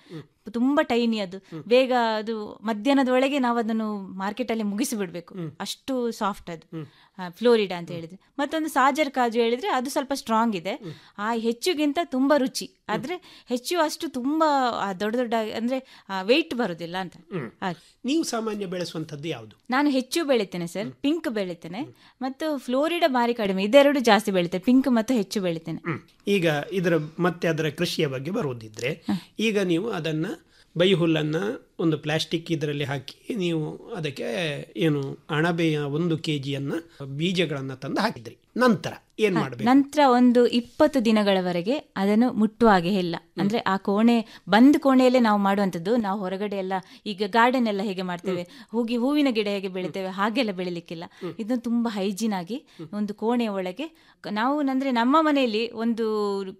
ತುಂಬಾ ಟೈನಿ ಅದು ಬೇಗ ಅದು ಮಧ್ಯಾಹ್ನದೊಳಗೆ ನಾವು ಅದನ್ನು ಮಾರ್ಕೆಟ್ ಅಲ್ಲಿ ಮುಗಿಸಿ ಬಿಡ್ಬೇಕು ಅಷ್ಟು ಸಾಫ್ಟ್ ಅದು ಫ್ಲೋರಿಡಾ ಅಂತ ಹೇಳಿದ್ರೆ ಮತ್ತೊಂದು ಸಾಜರ್ ಕಾಜು ಹೇಳಿದ್ರೆ ಅದು ಸ್ವಲ್ಪ ಸ್ಟ್ರಾಂಗ್ ಇದೆ ಆ ಹೆಚ್ಚುಗಿಂತ ತುಂಬಾ ರುಚಿ ಆದ್ರೆ ಹೆಚ್ಚು ಅಷ್ಟು ತುಂಬಾ ಆ, ದೊಡ್ಡ ದೊಡ್ಡ ಅಂದ್ರೆ ವೆಯ್ಟ್ ಬರುದಿಲ್ಲ ಅಂತ ಹಾಗೆ. ನೀವು ಸಾಮಾನ್ಯ ಬೆಳೆಸುವಂಥದ್ದು ಯಾವುದು ನಾನು ಹೆಚ್ಚು ಬೆಳಿತೇನೆ ಸರ್ ಪಿಂಕ್ ಬೆಳಿತೇನೆ ಮತ್ತು ಫ್ಲೋರಿಡಾ ಭಾರಿ ಕಡಿಮೆ ಇದೆರಡು ಜಾಸ್ತಿ ಬೆಳಿತೇನೆ ಪಿಂಕ್ ಮತ್ತು ಹೆಚ್ಚು ಬೆಳಿತೇನೆ ಈಗ ಇದರ ಮತ್ತೆ ಅದರ ಕೃಷಿಯ ಬಗ್ಗೆ ಬರುವುದಿದ್ರೆ ಈಗ ನೀವು ಅದನ್ನ ಬೈ ಹುಲ್ಲನ್ನ ಒಂದು ಪ್ಲಾಸ್ಟಿಕ್ ಇದರಲ್ಲಿ ಹಾಕಿ ನೀವು ಅದಕ್ಕೆ ಏನು ಅಣಬೆಯ ಒಂದು ಕೆ ಜಿಯನ್ನ ಬೀಜಗಳನ್ನ ತಂದು ಹಾಕಿದ್ರಿ ನಂತರ ಏನ್ ಮಾಡಬೇಕು ನಂತರ ಒಂದು ಇಪ್ಪತ್ತು ದಿನಗಳವರೆಗೆ ಅದನ್ನು ಮುಟ್ಟುವ ಹಾಗೆ ಇಲ್ಲ ಅಂದ್ರೆ ಆ ಕೋಣೆ ಬಂದ್ ಕೋಣೆಯಲ್ಲೇ ನಾವು ಮಾಡುವಂಥದ್ದು ನಾವು ಹೊರಗಡೆ ಎಲ್ಲ ಈಗ ಗಾರ್ಡನ್ ಎಲ್ಲ ಹೇಗೆ ಮಾಡ್ತೇವೆ ಹೂಗಿ ಹೂವಿನ ಗಿಡ ಹೇಗೆ ಬೆಳಿತೇವೆ ಹಾಗೆಲ್ಲ ಬೆಳಿಲಿಕ್ಕಿಲ್ಲ ಇದನ್ನು ತುಂಬಾ ಹೈಜೀನ್ ಆಗಿ ಒಂದು ಕೋಣೆಯ ಒಳಗೆ ನಾವು ಅಂದ್ರೆ ನಮ್ಮ ಮನೆಯಲ್ಲಿ ಒಂದು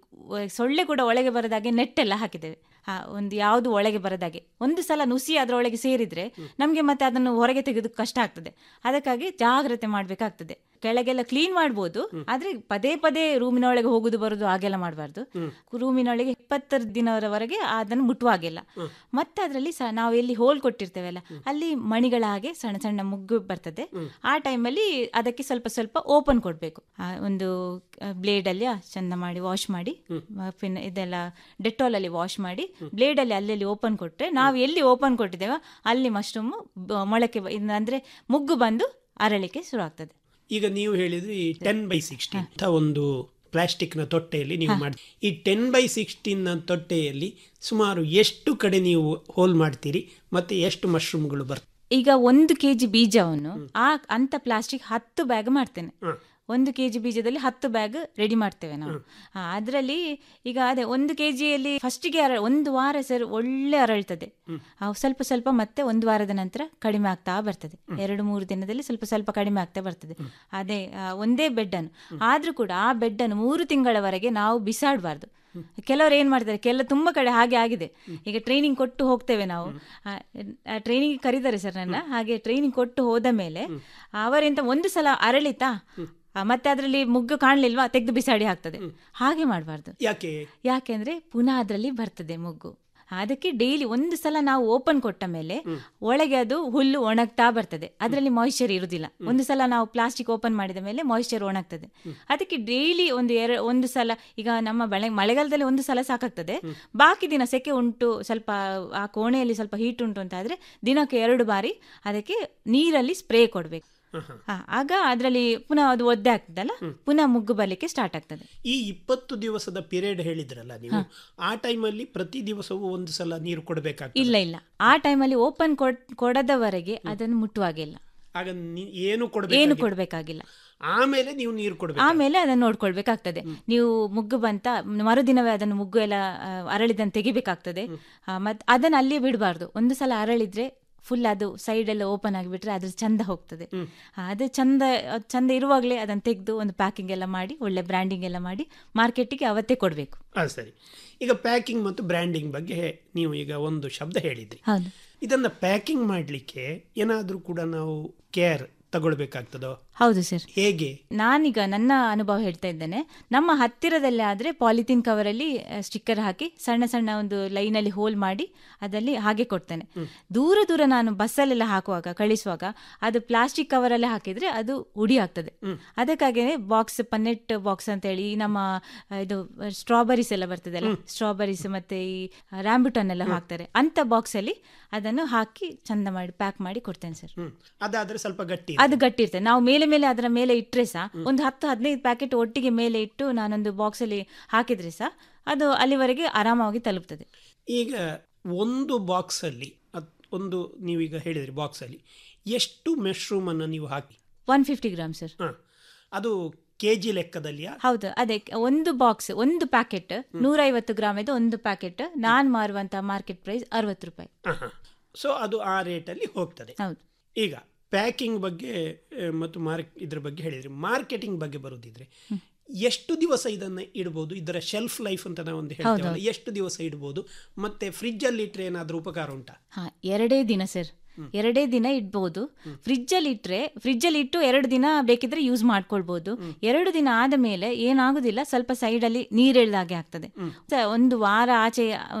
ಸೊಳ್ಳೆ ಕೂಡ ಒಳಗೆ ಬರದಾಗೆ ನೆಟ್ ಎಲ್ಲ ಹಾಕಿದ್ದೇವೆ ಆ, ಒಂದು ಯಾವುದು ಒಳಗೆ ಬರದಾಗೆ ಒಂದು ಸಲ ನುಸಿ ಅದರೊಳಗೆ ಸೇರಿದ್ರೆ ನಮಗೆ ಮತ್ತೆ ಅದನ್ನು ಹೊರಗೆ ತೆಗೆದು ಕಷ್ಟ ಆಗ್ತದೆ ಅದಕ್ಕಾಗಿ ಜಾಗ್ರತೆ ಮಾಡಬೇಕಾಗ್ತದೆ ಕೆಳಗೆಲ್ಲ ಕ್ಲೀನ್ ಮಾಡ್ಬೋದು ಆದ್ರೆ ಪದೇ ಪದೇ ರೂಮಿನೊಳಗೆ ಹೋಗುದು ಬರುದು ಹಾಗೆಲ್ಲ ಮಾಡಬಾರ್ದು ರೂಮಿನೊಳಗೆ ಇಪ್ಪತ್ತರ ದಿನದವರೆಗೆ ಅದನ್ನು ಮುಟ್ಟುವ ಹಾಗಿಲ್ಲ ಮತ್ತೆ ಅದರಲ್ಲಿ ಸಹ ನಾವು ಎಲ್ಲಿ ಹೋಲ್ ಕೊಟ್ಟಿರ್ತೇವಲ್ಲ ಅಲ್ಲಿ ಮಣಿಗಳ ಹಾಗೆ ಸಣ್ಣ ಸಣ್ಣ ಮುಗ್ಗು ಬರ್ತದೆ ಆ ಟೈಮಲ್ಲಿ ಅದಕ್ಕೆ ಸ್ವಲ್ಪ ಸ್ವಲ್ಪ ಓಪನ್ ಕೊಡಬೇಕು ಒಂದು ಬ್ಲೇಡ್ ಅಲ್ಲಿ ಚಂದ ಮಾಡಿ ವಾಶ್ ಮಾಡಿ ಪಿನ್ ಇದೆಲ್ಲ ಡೆಟಾಲ್ ಅಲ್ಲಿ ವಾಶ್ ಮಾಡಿ ಬ್ಲೇಡ್ ಅಲ್ಲಿ ಅಲ್ಲಲ್ಲಿ ಓಪನ್ ಕೊಟ್ರೆ ನಾವು ಎಲ್ಲಿ ಓಪನ್ ಕೊಟ್ಟಿದ್ದೇವೋ ಅಲ್ಲಿ ಮಶ್ರೂಮ್ ಮೊಳಕೆ ಬ- ಇನ್ನು ಅಂದ್ರೆ ಮುಗ್ಗು ಬಂದು ಅರಳಿಕೆ ಶುರು ಆಗ್ತದೆ ಈಗ ನೀವು ಹೇಳಿದ್ರಿ ಟೆನ್ ಬೈ ಸಿಕ್ಸ್ಟೀನ್ ಅಂತ ಒಂದು ಪ್ಲಾಸ್ಟಿಕ್ನ ತೊಟ್ಟೆಯಲ್ಲಿ ನೀವು ಮಾಡಿ ಈ ಟೆನ್ ಬೈ ಸಿಕ್ಸ್ಟೀನ್ನ ತೊಟ್ಟೆಯಲ್ಲಿ ಸುಮಾರು ಎಷ್ಟು ಕಡೆ ನೀವು ಹೋಲ್ ಮಾಡ್ತೀರಿ ಮತ್ತೆ ಎಷ್ಟು ಮಶ್ರೂಮ್ಗಳು ಬರ್ತವೆ ಈಗ ಒಂದು ಕೆಜಿ ಬೀಜವನ್ನು ಆ ಅಂತ ಪ್ಲಾಸ್ಟಿಕ್ ಹತ್ತು ಬ್ಯಾಗ್ ಮಾಡ್ತೇನೆ ಒಂದು ಕೆ ಜಿ ಬೀಜದಲ್ಲಿ ಹತ್ತು ಬ್ಯಾಗ್ ರೆಡಿ ಮಾಡ್ತೇವೆ ನಾವು ಅದರಲ್ಲಿ ಈಗ ಅದೇ ಒಂದು ಕೆ ಜಿಯಲ್ಲಿ ಫಸ್ಟಿಗೆ ಅರ ಒಂದು ವಾರ ಸರ್ ಒಳ್ಳೆ ಅರಳ್ತದೆ ಆ, ಸ್ವಲ್ಪ ಸ್ವಲ್ಪ ಮತ್ತೆ ಒಂದು ವಾರದ ನಂತರ ಕಡಿಮೆ ಆಗ್ತಾ ಬರ್ತದೆ ಎರಡು ಮೂರು ದಿನದಲ್ಲಿ ಸ್ವಲ್ಪ ಸ್ವಲ್ಪ ಕಡಿಮೆ ಆಗ್ತಾ ಬರ್ತದೆ ಅದೇ ಆ, ಒಂದೇ ಬೆಡ್ ಅನ್ನು ಆದ್ರೂ ಕೂಡ ಆ ಬೆಡ್ ಅನ್ನು ಮೂರು ತಿಂಗಳವರೆಗೆ ನಾವು ಬಿಸಾಡಬಾರ್ದು ಕೆಲವರು ಏನ್ ಮಾಡ್ತಾರೆ ಕೆಲ ತುಂಬಾ ಕಡೆ ಹಾಗೆ ಆಗಿದೆ ಈಗ ಟ್ರೈನಿಂಗ್ ಕೊಟ್ಟು ಹೋಗ್ತೇವೆ ನಾವು ಟ್ರೈನಿಂಗ್ ಕರೀತಾರೆ ಸರ್ ನನ್ನ ಹಾಗೆ ಟ್ರೈನಿಂಗ್ ಕೊಟ್ಟು ಹೋದ ಮೇಲೆ ಅವರೆಂತ ಒಂದು ಸಲ ಅರಳಿತಾ ಆ, ಮತ್ತೆ ಅದರಲ್ಲಿ ಮುಗ್ಗು ಕಾಣ್ಲಿಲ್ವಾ ತೆಗೆದು ಬಿಸಾಡಿ ಹಾಕ್ತದೆ ಹಾಗೆ ಮಾಡಬಾರ್ದು ಯಾಕೆ ಯಾಕೆಂದ್ರೆ ಪುನಃ ಅದರಲ್ಲಿ ಬರ್ತದೆ ಮುಗ್ಗು ಅದಕ್ಕೆ ಡೈಲಿ ಒಂದು ಸಲ ನಾವು ಓಪನ್ ಕೊಟ್ಟ ಮೇಲೆ ಒಳಗೆ ಅದು ಹುಲ್ಲು ಒಣಗ್ತಾ ಬರ್ತದೆ ಅದರಲ್ಲಿ ಮಾಯಿಶ್ಚರ್ ಇರುವುದಿಲ್ಲ ಒಂದು ಸಲ ನಾವು ಪ್ಲಾಸ್ಟಿಕ್ ಓಪನ್ ಮಾಡಿದ ಮೇಲೆ ಮಾಯಿಶ್ಚರ್ ಒಣಗ್ತದೆ ಅದಕ್ಕೆ ಡೈಲಿ ಒಂದು ಎರ ಒಂದು ಸಲ ಈಗ ನಮ್ಮ ಬೆಳೆ ಮಳೆಗಾಲದಲ್ಲಿ ಒಂದು ಸಲ ಸಾಕಾಗ್ತದೆ ಬಾಕಿ ದಿನ ಸೆಕೆ ಉಂಟು ಸ್ವಲ್ಪ ಆ ಕೋಣೆಯಲ್ಲಿ ಸ್ವಲ್ಪ ಹೀಟ್ ಉಂಟು ಅಂತ ಆದ್ರೆ ದಿನಕ್ಕೆ ಎರಡು ಬಾರಿ ಅದಕ್ಕೆ ನೀರಲ್ಲಿ ಸ್ಪ್ರೇ ಕೊಡಬೇಕು ಆಗ ಅದರಲ್ಲಿ ಪುನಃ ಅದು ಒದ್ದೆ ಆಗ್ತದಲ್ಲ ಪುನಃ ಮುಗ್ಗು ಬರ್ಲಿಕ್ಕೆ ಸ್ಟಾರ್ಟ್ ಆಗ್ತದೆ ಈ ಇಪ್ಪತ್ತು ದಿವಸದ ಪೀರಿಯಡ್ ಹೇಳಿದ್ರಲ್ಲ ನೀವು ಆ ಟೈಮಲ್ಲಿ ಪ್ರತಿ ದಿವಸವೂ ಒಂದು ಸಲ ನೀರು ಕೊಡಬೇಕಾಗ್ತದೆ ಇಲ್ಲ ಇಲ್ಲ ಆ ಟೈಮಲ್ಲಿ ಓಪನ್ ಕೊಡದವರೆಗೆ ಅದನ್ನು ಮುಟ್ಟುವಾಗಿಲ್ಲ ಆಗ ನೀ- ಏನು ಏನು ಕೊಡಬೇಕು ಕೊಡ್ಬೇಕಾಗಿಲ್ಲ ಆಮೇಲೆ ನೀವು ನೀರು ಕೊಡಬೇಕು ಆಮೇಲೆ ಅದನ್ನು ನೋಡ್ಕೊಳ್ಬೇಕಾಗ್ತದೆ ನೀವು ಮುಗ್ಗು ಬಂತ ಮರುದಿನವೇ ಅದನ್ನು ಮುಗ್ಗು ಎಲ್ಲ ಆ, ಅರಳಿದಂತೆ ತೆಗಿಬೇಕಾಗ್ತದೆ ಆ, ಮತ್ ಅದನ್ನ ಅಲ್ಲಿಯೇ ಬಿಡಬಾರ್ದು ಒಂದು ಸಲ ಅರಳಿದ್ರೆ ಫುಲ್ ಅದು ಸೈಡ್ ಎಲ್ಲ ಓಪನ್ ಆಗಿಬಿಟ್ರೆ ಅದ್ರ ಚಂದ ಹೋಗ್ತದೆ ಆ, ಅದು ಚಂದ ಅದ್ ಚಂದ ಇರುವಾಗಲೇ ಅದನ್ನು ತೆಗೆದು ಒಂದು ಪ್ಯಾಕಿಂಗ್ ಎಲ್ಲ ಮಾಡಿ ಒಳ್ಳೆ ಬ್ರ್ಯಾಂಡಿಂಗ್ ಎಲ್ಲ ಮಾಡಿ ಮಾರ್ಕೆಟಿಗೆ ಅವತ್ತೇ ಕೊಡಬೇಕು ಹಾ ಸರಿ ಈಗ ಪ್ಯಾಕಿಂಗ್ ಮತ್ತು ಬ್ರ್ಯಾಂಡಿಂಗ್ ಬಗ್ಗೆ ನೀವು ಈಗ ಒಂದು ಶಬ್ದ ಹೇಳಿದ್ರಿ ಹೌದು ಇದನ್ನ ಪ್ಯಾಕಿಂಗ್ ಮಾಡಲಿಕ್ಕೆ ಏನಾದರೂ ಕೂಡ ನಾವು ಕೇರ್ ತಗೊಳ್ಬೇಕಾಗ್ತದೋ ಹೌದು ಸರ್ ಹೇಗೆ ನಾನೀಗ ನನ್ನ ಅನುಭವ ಹೇಳ್ತಾ ಇದ್ದೇನೆ ನಮ್ಮ ಹತ್ತಿರದಲ್ಲಿ ಆದ್ರೆ ಪಾಲಿಥಿನ್ ಕವರಲ್ಲಿ ಸ್ಟಿಕ್ಕರ್ ಹಾಕಿ ಸಣ್ಣ ಸಣ್ಣ ಒಂದು ಲೈನಲ್ಲಿ ಹೋಲ್ ಮಾಡಿ ಅದರಲ್ಲಿ ಹಾಗೆ ಕೊಡ್ತೇನೆ ದೂರ ದೂರ ನಾನು ಬಸ್ಸಲ್ಲೆಲ್ಲ ಹಾಕುವಾಗ ಕಳಿಸುವಾಗ ಅದು ಪ್ಲಾಸ್ಟಿಕ್ ಕವರಲ್ಲೇ ಹಾಕಿದ್ರೆ ಅದು ಉಡಿ ಆಗ್ತದೆ ಅದಕ್ಕಾಗಿಯೇ ಬಾಕ್ಸ್ ಪನ್ನೆಟ್ ಬಾಕ್ಸ್ ಅಂತ ಹೇಳಿ ಈ ನಮ್ಮ ಆ, ಇದು ಸ್ಟ್ರಾಬೆರೀಸ್ ಎಲ್ಲ ಬರ್ತದಲ್ಲ ಸ್ಟ್ರಾಬೆರೀಸ್ ಮತ್ತೆ ಈ ರ್ಯಾಂಬುಟನ್ ಎಲ್ಲ ಹಾಕ್ತಾರೆ ಅಂತ ಬಾಕ್ಸ್ ಅಲ್ಲಿ ಅದನ್ನು ಹಾಕಿ ಚಂದ ಮಾಡಿ ಪ್ಯಾಕ್ ಮಾಡಿ ಕೊಡ್ತೇನೆ ಸರ್ ಹ್ಮ್ ಅದಾದ್ರೆ ಸ್ವಲ್ಪ ಗಟ್ಟಿ ಅದು ಗಟ್ಟಿ ಇರ್ತದೆ ನಾವು ಮೇಲೆ ಮೇಲೆ ಅದರ ಮೇಲೆ ಇಟ್ಟರೆ ಸಹ ಒಂದು ಹತ್ತು ಹದಿನೈದು ಪ್ಯಾಕೆಟ್ ಒಟ್ಟಿಗೆ ಮೇಲೆ ಇಟ್ಟು ನಾನೊಂದು ಬಾಕ್ಸ್ ಅಲ್ಲಿ ಹಾಕಿದ್ರೆ ಸಹ ಅದು ಅಲ್ಲಿವರೆಗೆ ಆರಾಮಾಗಿ ತಲುಪ್ತದೆ ಈಗ ಒಂದು ಬಾಕ್ಸ್ ಅಲ್ಲಿ ಅದ್- ಒಂದು ನೀವೀಗ ಹೇಳಿದ್ರಿ ಬಾಕ್ಸ್ ಅಲ್ಲಿ ಎಷ್ಟು ಮೆಶ್ರೂಮ್ ಅನ್ನು ನೀವು ಹಾಕಿ ಒನ್ ಫಿಫ್ಟಿ ಗ್ರಾಮ್ ಸರ್ ಹ. ಅದು ಕೆ ಜಿ ಲೆಕ್ಕದಲ್ಲಿಯಾ ಹೌದು ಅದೇ ಒಂದು ಬಾಕ್ಸ್ ಒಂದು ಪ್ಯಾಕೆಟ್ ನೂರೈವತ್ತು ಗ್ರಾಮ್ ಇದು ಒಂದು ಪ್ಯಾಕೆಟ್ ನಾನ್ ಮಾರುವಂತ ಮಾರ್ಕೆಟ್ ಪ್ರೈಸ್ ಅರವತ್ತು ರೂಪಾಯಿ ಸೊ ಅದು ಆ ರೇಟಲ್ಲಿ ಹೋಗ್ತದೆ ಹೌದು ಈಗ ಪ್ಯಾಕಿಂಗ್ ಬಗ್ಗೆ ಆ, ಮತ್ತು ಮಾರ್ಕ್ ಇದ್ರ ಬಗ್ಗೆ ಹೇಳಿದ್ರಿ ಮಾರ್ಕೆಟಿಂಗ್ ಬಗ್ಗೆ ಬರೋದಿದ್ರೆ ಎಷ್ಟು ದಿವಸ ಇದನ್ನ ಇಡ್ಬೋದು ಇದರ ಶೆಲ್ಫ್ ಲೈಫ್ ಅಂತ ನಾವು ಒಂದು ಹೇಳ್ತೇವಲ್ಲ ಎಷ್ಟು ದಿವಸ ಇಡ್ಬೋದು ಮತ್ತೆ ಫ್ರಿಜ್ ಅಲ್ಲಿ ಇಟ್ರೆ ಏನಾದ್ರೂ ಉಪಕಾರ ಉಂಟಾ ಹಾ ಎರಡೇ ದಿನ ಸರ್ ಎರಡೇ ದಿನ ಇಡ್ಬೋದು ಫ್ರಿಜ್ ಅಲ್ಲಿ ಇಟ್ರೆ ಫ್ರಿಜ್ ಅಲ್ಲಿ ಇಟ್ಟು ಎರಡು ದಿನ ಬೇಕಿದ್ರೆ ಯೂಸ್ ಮಾಡ್ಕೊಳ್ಬಹುದು ಎರಡು ದಿನ ಆದ ಮೇಲೆ ಏನಾಗುದಿಲ್ಲ ಸ್ವಲ್ಪ ಸೈಡ್ ಅಲ್ಲಿ ನೀರ್ ಇಳ್ದಾಗೆ ಆಗ್ತದೆ ಸ- ಒಂದು ವಾರ ಆಚೆ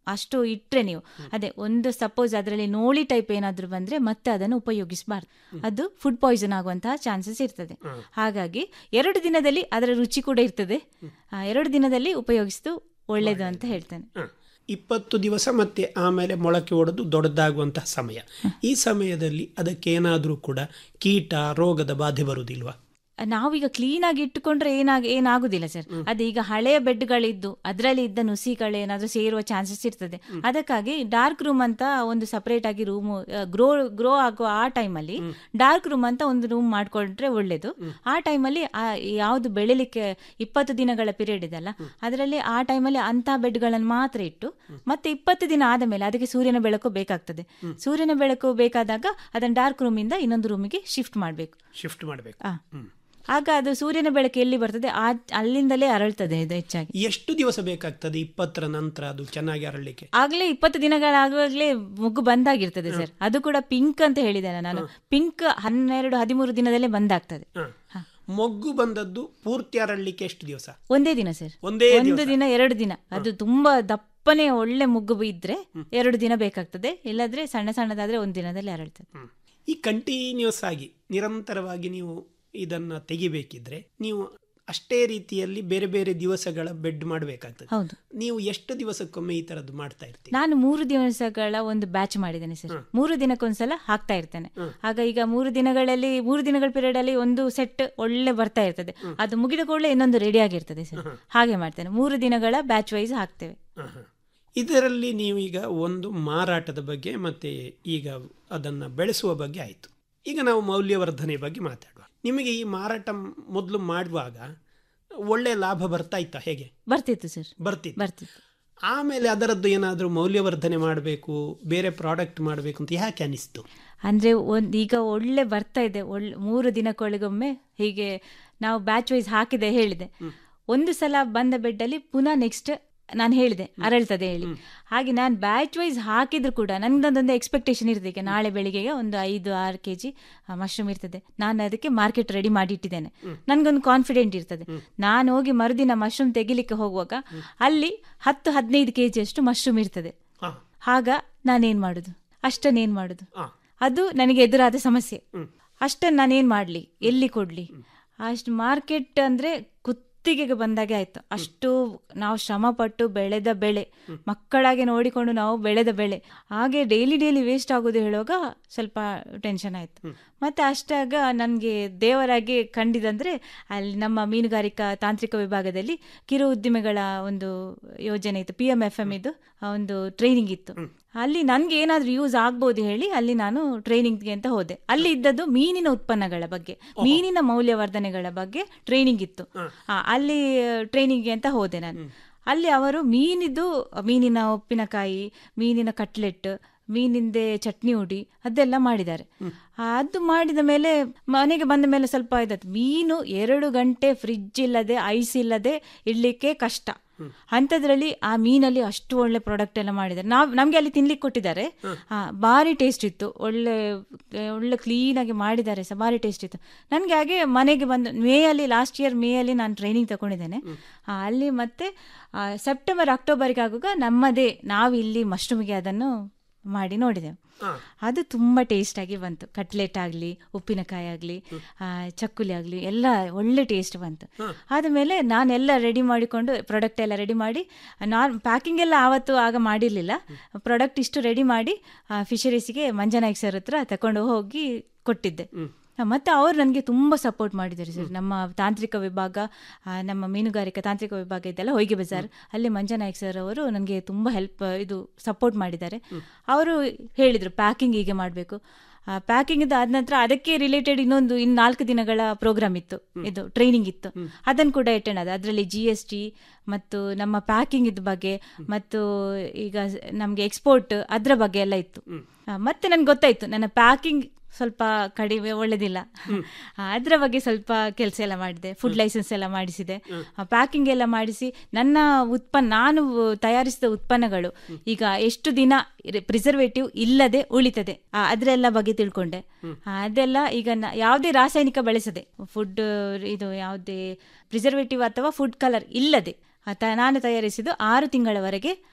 ಅಷ್ಟು ಇಟ್ಟರೆ ನೀವು ಅದೇ ಒಂದು ಸಪೋಸ್ ಅದರಲ್ಲಿ ನೋಳಿ ಟೈಪ್ ಏನಾದರೂ ಬಂದರೆ ಮತ್ತೆ ಅದನ್ನು ಉಪಯೋಗಿಸಬಾರ್ದು ಅದು ಫುಡ್ ಪಾಯ್ಸನ್ ಆಗುವಂತಹ ಚಾನ್ಸಸ್ ಇರ್ತದೆ ಹಾಗಾಗಿ ಎರಡು ದಿನದಲ್ಲಿ ಅದರ ರುಚಿ ಕೂಡ ಇರ್ತದೆ ಆ, ಎರಡು ದಿನದಲ್ಲಿ ಉಪಯೋಗಿಸಿದ್ದು ಒಳ್ಳೆಯದು ಅಂತ ಹೇಳ್ತೇನೆ ಹ. ಇಪ್ಪತ್ತು ದಿವಸ ಮತ್ತೆ ಆಮೇಲೆ ಮೊಳಕೆ ಒಡೆದು ದೊಡ್ಡದಾಗುವಂತಹ ಸಮಯ ಈ ಸಮಯದಲ್ಲಿ ಅದಕ್ಕೆ ಏನಾದರೂ ಕೂಡ ಕೀಟ ರೋಗದ ಬಾಧೆ ಬರುವುದಿಲ್ವಾ ನಾವೀಗ ಕ್ಲೀನ್ ಆಗಿ ಇಟ್ಟುಕೊಂಡ್ರೆ ಏನಾಗ ಏನಾಗುದಿಲ್ಲ ಸರ್ ಅದೇ ಈಗ ಹಳೆಯ ಬೆಡ್ಗಳಿದ್ದು ಅದರಲ್ಲಿ ಇದ್ದ ನುಸಿಗಳು ಏನಾದರೂ ಸೇರುವ ಚಾನ್ಸಸ್ ಇರ್ತದೆ ಅದಕ್ಕಾಗಿ ಡಾರ್ಕ್ ರೂಮ್ ಅಂತ ಒಂದು ಸಪರೇಟ್ ಆಗಿ ರೂಮ್ ಗ್ರೋ ಗ್ರೋ ಆಗುವ ಆ ಟೈಮಲ್ಲಿ ಡಾರ್ಕ್ ರೂಮ್ ಅಂತ ಒಂದು ರೂಮ್ ಮಾಡ್ಕೊಂಡ್ರೆ ಒಳ್ಳೇದು ಆ ಟೈಮಲ್ಲಿ ಯಾವುದು ಬೆಳಿಲಿಕ್ಕೆ ಇಪ್ಪತ್ತು ದಿನಗಳ ಪೀರಿಯಡ್ ಇದೆಲ್ಲ ಅದರಲ್ಲಿ ಆ ಟೈಮಲ್ಲಿ ಅಂತ ಬೆಡ್ಗಳನ್ನು ಮಾತ್ರ ಇಟ್ಟು ಮತ್ತೆ ಇಪ್ಪತ್ತು ದಿನ ಆದ ಮೇಲೆ ಅದಕ್ಕೆ ಸೂರ್ಯನ ಬೆಳಕು ಬೇಕಾಗ್ತದೆ ಸೂರ್ಯನ ಬೆಳಕು ಬೇಕಾದಾಗ ಅದನ್ನು ಡಾರ್ಕ್ ರೂಮಿಂದ ಇನ್ನೊಂದು ರೂಮಿಗೆ ಶಿಫ್ಟ್ ಮಾಡಬೇಕು ಶಿಫ್ಟ್ ಮಾಡಬೇಕು ಆ. ಆಗ ಅದು ಸೂರ್ಯನ ಬೆಳಕು ಎಲ್ಲಿ ಬರ್ತದೆ ಆ ಅಲ್ಲಿಂದಲೇ ಅರಳ್ತದೆ ಇದು ಹೆಚ್ಚಾಗಿ ಎಷ್ಟು ದಿವಸ ಬೇಕಾಗ್ತದೆ ಇಪ್ಪತ್ತರ ನಂತರ ಅದು ಚೆನ್ನಾಗಿ ಅರಳಲಿಕ್ಕೆ ಆಗ್ಲೇ ಇಪ್ಪತ್ತು ದಿನಗಳಾಗುವಾಗಲೇ ಮುಗ್ಗು ಬಂದಾಗಿರ್ತದೆ ಸರ್ ಅದು ಕೂಡ ಪಿಂಕ್ ಅಂತ ಹೇಳಿದ್ದೇನೆ ನಾನು ಪಿಂಕ್ ಹನ್ನೆರಡು ಹದಿಮೂರು ದಿನದಲ್ಲೇ ಬಂದಾಗ್ತದೆ ಹ. ಮೊಗ್ಗು ಬಂದದ್ದು ಪೂರ್ತಿ ಅರಳಲಿಕ್ಕೆ ಎಷ್ಟು ದಿವಸ ಒಂದೇ ದಿನ ಸರ್ ಒಂದೇ ಒಂದು ದಿವಸ? ದಿನ ಎರಡು ದಿನ ಅದು ತುಂಬಾ ದಪ್ಪನೆ ಒಳ್ಳೆ ಮುಗ್ಗು ಇದ್ರೆ ಎರಡು ದಿನ ಬೇಕಾಗ್ತದೆ ಇಲ್ಲದ್ರೆ ಸಣ್ಣ ಸಣ್ಣದಾದ್ರೆ ಒಂದು ದಿನದಲ್ಲಿ ಅರಳ್ತದೆ ಹ್ಮ್. ಈ ಕಂಟಿನ್ಯೂಸ್ ಆಗಿ ನಿರಂತರವಾಗಿ ನೀವು ಇದನ್ನ ತೆಗಿಬೇಕಿದ್ರೆ ನೀವು ಅಷ್ಟೇ ರೀತಿಯಲ್ಲಿ ಬೇರೆ ಬೇರೆ ದಿವಸಗಳ ಬೆಡ್ ಮಾಡಬೇಕಾಗ್ತದೆ ಹೌದು ನೀವು ಎಷ್ಟು ದಿವಸಕ್ಕೊಮ್ಮೆ ಈ ತರದ್ದು ಮಾಡ್ತಾ ಇರ್ತೀರಿ ನಾನು ಮೂರು ದಿವಸಗಳ ಒಂದು ಬ್ಯಾಚ್ ಮಾಡಿದ್ದೇನೆ ಸರ್ ಮೂರು ದಿನಕ್ಕೊಂದ್ಸಲ ಹಾಕ್ತಾ ಇರ್ತೇನೆ ಆಗ ಈಗ ಮೂರು ದಿನಗಳಲ್ಲಿ ಮೂರು ದಿನಗಳ ಪೀರಿಯಡ್ ಅಲ್ಲಿ ಒಂದು ಸೆಟ್ ಒಳ್ಳೆ ಬರ್ತಾ ಇರ್ತದೆ ಅದು ಮುಗಿದ ಕೂಡಲೇ ಇನ್ನೊಂದು ರೆಡಿ ಆಗಿರ್ತದೆ ಸರ್ ಹಾಗೆ ಮಾಡ್ತೇನೆ ಮೂರು ದಿನಗಳ ಬ್ಯಾಚ್ ವೈಸ್ ಹಾಕ್ತೇವೆ ಹ, ಹ. ಇದರಲ್ಲಿ ನೀವು ಈಗ ಒಂದು ಮಾರಾಟದ ಬಗ್ಗೆ ಮತ್ತೆ ಈಗ ಅದನ್ನ ಬೆಳೆಸುವ ಬಗ್ಗೆ ಆಯಿತು ಈಗ ನಾವು ಮೌಲ್ಯವರ್ಧನೆ ಬಗ್ಗೆ ಮಾತಾಡುವ ನಿಮಗೆ ಈ ಮಾರಾಟ ಮೊದಲು ಮಾಡುವಾಗ ಒಳ್ಳೆ ಲಾಭ ಬರ್ತಾ ಇತ್ತಾ ಹೇಗೆ ಬರ್ತಿತ್ತು ಸರ್ ಬರ್ತಿತ್ತು ಬರ್ತಿತ್ತು ಆಮೇಲೆ ಅದರದ್ದು ಏನಾದರೂ ಮೌಲ್ಯವರ್ಧನೆ ಮಾಡಬೇಕು ಬೇರೆ ಪ್ರಾಡಕ್ಟ್ ಮಾಡಬೇಕು ಅಂತ ಯಾಕೆ ಅನಿಸ್ತು ಅಂದ್ರೆ ಒಂದ್ ಈಗ ಒಳ್ಳೆ ಬರ್ತಾ ಇದೆ ಒಳ್ಳೆ ಮೂರು ದಿನಕ್ಕೊಳಗೊಮ್ಮೆ ಹೀಗೆ ನಾವು ಬ್ಯಾಚ್ ವೈಸ್ ಹಾಕಿದೆ ಹೇಳಿದೆ ಒಂದು ಸಲ ಬಂದ ಬೆಡ್ಡಲ್ಲಿ ಪುನಃ ನೆಕ್ಸ್ಟ್ ನಾನು ಹೇಳಿದೆ ಅರಳ್ತದೆ ಹೇಳಿ ಹಾಗೆ ನಾನು ಬ್ಯಾಚ್ ವೈಸ್ ಹಾಕಿದ್ರು ಕೂಡ ನನ್ದೊಂದೊಂದು ಎಕ್ಸ್ಪೆಕ್ಟೇಷನ್ ಇರ್ತದೆ ಈಗ ನಾಳೆ ಬೆಳಿಗ್ಗೆಗೆ ಒಂದು ಐದು ಆರು ಕೆ ಜಿ ಮಶ್ರೂಮ್ ಇರ್ತದೆ ನಾನು ಅದಕ್ಕೆ ಮಾರ್ಕೆಟ್ ರೆಡಿ ಮಾಡಿ ಇಟ್ಟಿದ್ದೇನೆ ನನಗೊಂದು ಕಾನ್ಫಿಡೆಂಟ್ ಇರ್ತದೆ ನಾನು ಹೋಗಿ ಮರುದಿನ ಮಶ್ರೂಮ್ ತೆಗಿಲಿಕ್ಕೆ ಹೋಗುವಾಗ ಅಲ್ಲಿ ಹತ್ತು ಹದಿನೈದು ಕೆ ಅಷ್ಟು ಮಶ್ರೂಮ್ ಇರ್ತದೆ ಹಾ ಆಗ ನಾನೇನ್ ಮಾಡುದು ಅಷ್ಟನ್ನೇನ್ ಮಾಡುದು ಹಾ ಅದು ನನಗೆ ಎದುರಾದ ಸಮಸ್ಯೆ ಅಷ್ಟನ್ನು ನಾನೇನ್ ಮಾಡ್ಲಿ ಎಲ್ಲಿ ಕೊಡ್ಲಿ ಅಷ್ಟು ಮಾರ್ಕೆಟ್ ಅಂದ್ರೆ ಕುತ್ತಿಗೆಗೆ ಬಂದಾಗೆ ಆಯ್ತು ಅಷ್ಟು ನಾವು ಶ್ರಮ ಪಟ್ಟು ಬೆಳೆದ ಬೆಳೆ ಮಕ್ಕಳಾಗೆ ನೋಡಿಕೊಂಡು ನಾವು ಬೆಳೆದ ಬೆಳೆ ಹಾಗೆ ಡೈಲಿ ಡೈಲಿ ವೇಸ್ಟ್ ಆಗೋದು ಹೇಳುವಾಗ ಸ್ವಲ್ಪ ಟೆನ್ಷನ್ ಆಯ್ತು ಮತ್ತೆ ಅಷ್ಟಾಗ ನನಗೆ ದೇವರಾಗಿ ಕಂಡಿದಂದ್ರೆ ಅಲ್ಲಿ ನಮ್ಮ ಮೀನುಗಾರಿಕಾ ತಾಂತ್ರಿಕ ವಿಭಾಗದಲ್ಲಿ ಕಿರು ಉದ್ದಿಮೆಗಳ ಒಂದು ಯೋಜನೆ ಇತ್ತು ಪಿ ಎಂ ಎಫ್ ಎಂ ಇದು ಆ ಒಂದು ಟ್ರೈನಿಂಗ್ ಇತ್ತು ಅಲ್ಲಿ ನನಗೆ ಏನಾದರೂ ಯೂಸ್ ಆಗ್ಬೋದು ಹೇಳಿ ಅಲ್ಲಿ ನಾನು ಟ್ರೈನಿಂಗ್ಗೆ ಅಂತ ಹೋದೆ ಅಲ್ಲಿ ಇದ್ದದ್ದು ಮೀನಿನ ಉತ್ಪನ್ನಗಳ ಬಗ್ಗೆ ಮೀನಿನ ಮೌಲ್ಯವರ್ಧನೆಗಳ ಬಗ್ಗೆ ಟ್ರೈನಿಂಗ್ ಇತ್ತು ಆ, ಅಲ್ಲಿ ಟ್ರೈನಿಂಗ್ಗೆ ಅಂತ ಹೋದೆ ನಾನು ಅಲ್ಲಿ ಅವರು ಮೀನಿದು ಮೀನಿನ ಉಪ್ಪಿನಕಾಯಿ ಮೀನಿನ ಕಟ್ಲೆಟ್ ಮೀನಿಂದೆ ಚಟ್ನಿ ಹುಡಿ ಅದೆಲ್ಲ ಮಾಡಿದ್ದಾರೆ ಆ, ಅದು ಮಾಡಿದ ಮೇಲೆ ಮನೆಗೆ ಬಂದ ಮೇಲೆ ಸ್ವಲ್ಪ ಇದಾಯ್ತು ಮೀನು ಎರಡು ಗಂಟೆ ಫ್ರಿಡ್ಜ್ ಇಲ್ಲದೆ ಐಸ್ ಇಲ್ಲದೆ ಇಡ್ಲಿಕ್ಕೆ ಕಷ್ಟ ಅಂಥದ್ರಲ್ಲಿ ಆ ಮೀನಲ್ಲಿ ಅಷ್ಟು ಒಳ್ಳೆ ಪ್ರಾಡಕ್ಟ್ ಎಲ್ಲ ಮಾಡಿದ್ದಾರೆ ನಾವು ನಮಗೆ ಅಲ್ಲಿ ತಿನ್ಲಿಕ್ಕೆ ಕೊಟ್ಟಿದ್ದಾರೆ ಆ, ಭಾರಿ ಟೇಸ್ಟ್ ಇತ್ತು ಒಳ್ಳೆ ಒಳ್ಳೆ ಕ್ಲೀನಾಗಿ ಮಾಡಿದ್ದಾರೆ ಸಹ ಭಾರಿ ಟೇಸ್ಟ್ ಇತ್ತು ನನಗೆ ಹಾಗೆ ಮನೆಗೆ ಬಂದು ಮೇ ಅಲ್ಲಿ ಲಾಸ್ಟ್ ಇಯರ್ ಮೇ ಅಲ್ಲಿ ನಾನು ಟ್ರೈನಿಂಗ್ ತಗೊಂಡಿದ್ದೇನೆ ಆ, ಅಲ್ಲಿ ಮತ್ತೆ ಆ, ಸೆಪ್ಟೆಂಬರ್ ಅಕ್ಟೋಬರ್ಗೆ ಆಗುವಾಗ ನಮ್ಮದೇ ನಾವು ಇಲ್ಲಿ ಮಶ್ರೂಮಿಗೆ ಅದನ್ನು ಮಾಡಿ ನೋಡಿದೆವು ಅದು ತುಂಬ ಟೇಸ್ಟ್ ಆಗಿ ಬಂತು ಕಟ್ಲೆಟ್ ಆಗಲಿ ಉಪ್ಪಿನಕಾಯಿ ಆಗಲಿ ಚಕ್ಕುಲಿ ಆಗಲಿ ಎಲ್ಲ ಒಳ್ಳೆ ಟೇಸ್ಟ್ ಬಂತು ಆದಮೇಲೆ ನಾನೆಲ್ಲ ರೆಡಿ ಮಾಡಿಕೊಂಡು ಪ್ರಾಡಕ್ಟ್ ಎಲ್ಲ ರೆಡಿ ಮಾಡಿ ನಾನು ಪ್ಯಾಕಿಂಗ್ ಎಲ್ಲ ಆವತ್ತು ಆಗ ಮಾಡಿರಲಿಲ್ಲ ಪ್ರಾಡಕ್ಟ್ ಇಷ್ಟು ರೆಡಿ ಮಾಡಿ ಫಿಶರೀಸ್ಗೆ ಮಂಜನಾಯ್ಕ್ ಸರ್ ಹತ್ರ ತಗೊಂಡು ಹೋಗಿ ಕೊಟ್ಟಿದ್ದೆ ಆ, ಮತ್ತೆ ಅವರು ನನಗೆ ತುಂಬ ಸಪೋರ್ಟ್ ಮಾಡಿದ್ದಾರೆ ಸರ್ ನಮ್ಮ ತಾಂತ್ರಿಕ ವಿಭಾಗ ಆ, ನಮ್ಮ ಮೀನುಗಾರಿಕಾ ತಾಂತ್ರಿಕ ವಿಭಾಗ ಇದೆಲ್ಲ ಹೊಯ್ಗೆ ಬಜಾರ್ ಅಲ್ಲಿ ಮಂಜನಾಯ್ಕ್ ಸರ್ ಅವರು ನನಗೆ ತುಂಬ ಹೆಲ್ಪ್ ಇದು ಸಪೋರ್ಟ್ ಮಾಡಿದ್ದಾರೆ ಅವರು ಹೇಳಿದರು ಪ್ಯಾಕಿಂಗ್ ಹೀಗೆ ಮಾಡಬೇಕು ಪ್ಯಾಕಿಂಗ್ ಆದ ನಂತರ ಅದಕ್ಕೆ ರಿಲೇಟೆಡ್ ಇನ್ನೊಂದು ಇನ್ನು ನಾಲ್ಕು ದಿನಗಳ ಪ್ರೋಗ್ರಾಮ್ ಇತ್ತು ಇದು ಟ್ರೈನಿಂಗ್ ಇತ್ತು ಅದನ್ನು ಕೂಡ ಅಟೆಂಡ್ ಆದ ಅದರಲ್ಲಿ ಜಿ ಎಸ್ ಟಿ ಮತ್ತು ನಮ್ಮ ಪ್ಯಾಕಿಂಗ್ ಇದ್ದ ಬಗ್ಗೆ ಮತ್ತು ಈಗ ನಮಗೆ ಎಕ್ಸ್ಪೋರ್ಟ್ ಅದರ ಬಗ್ಗೆ ಎಲ್ಲ ಇತ್ತು ಆ, ಮತ್ತೆ ನನಗೆ ಗೊತ್ತಾಯ್ತು ನನ್ನ ಪ್ಯಾಕಿಂಗ್ ಸ್ವಲ್ಪ ಕಡಿಮೆ ಒಳ್ಳೆದಿಲ್ಲ ಆ, ಅದರ ಬಗ್ಗೆ ಸ್ವಲ್ಪ ಕೆಲಸ ಎಲ್ಲ ಮಾಡಿದೆ ಫುಡ್ ಲೈಸೆನ್ಸ್ ಎಲ್ಲ ಮಾಡಿಸಿದೆ ಪ್ಯಾಕಿಂಗ್ ಎಲ್ಲ ಮಾಡಿಸಿ ನನ್ನ ಉತ್ಪನ್ನ ನಾನು ತಯಾರಿಸಿದ ಉತ್ಪನ್ನಗಳು ಈಗ ಎಷ್ಟು ದಿನ ಪ್ರಿಸರ್ವೇಟಿವ್ ಇಲ್ಲದೆ ಉಳಿತದೆ ಆ, ಅದರೆಲ್ಲ ಬಗ್ಗೆ ತಿಳ್ಕೊಂಡೆ ಆ, ಅದೆಲ್ಲ ಈಗ ನ- ಯಾವುದೇ ರಾಸಾಯನಿಕ ಬಳಸದೆ ಫುಡ್ ಇದು ಯಾವುದೇ ಪ್ರಿಸರ್ವೇಟಿವ್ ಅಥವಾ ಫುಡ್ ಕಲರ್ ಇಲ್ಲದೆ ಆ, ತ- ನಾನು ತಯಾರಿಸಿದ್ದು ಆರು ತಿಂಗಳವರೆಗೆ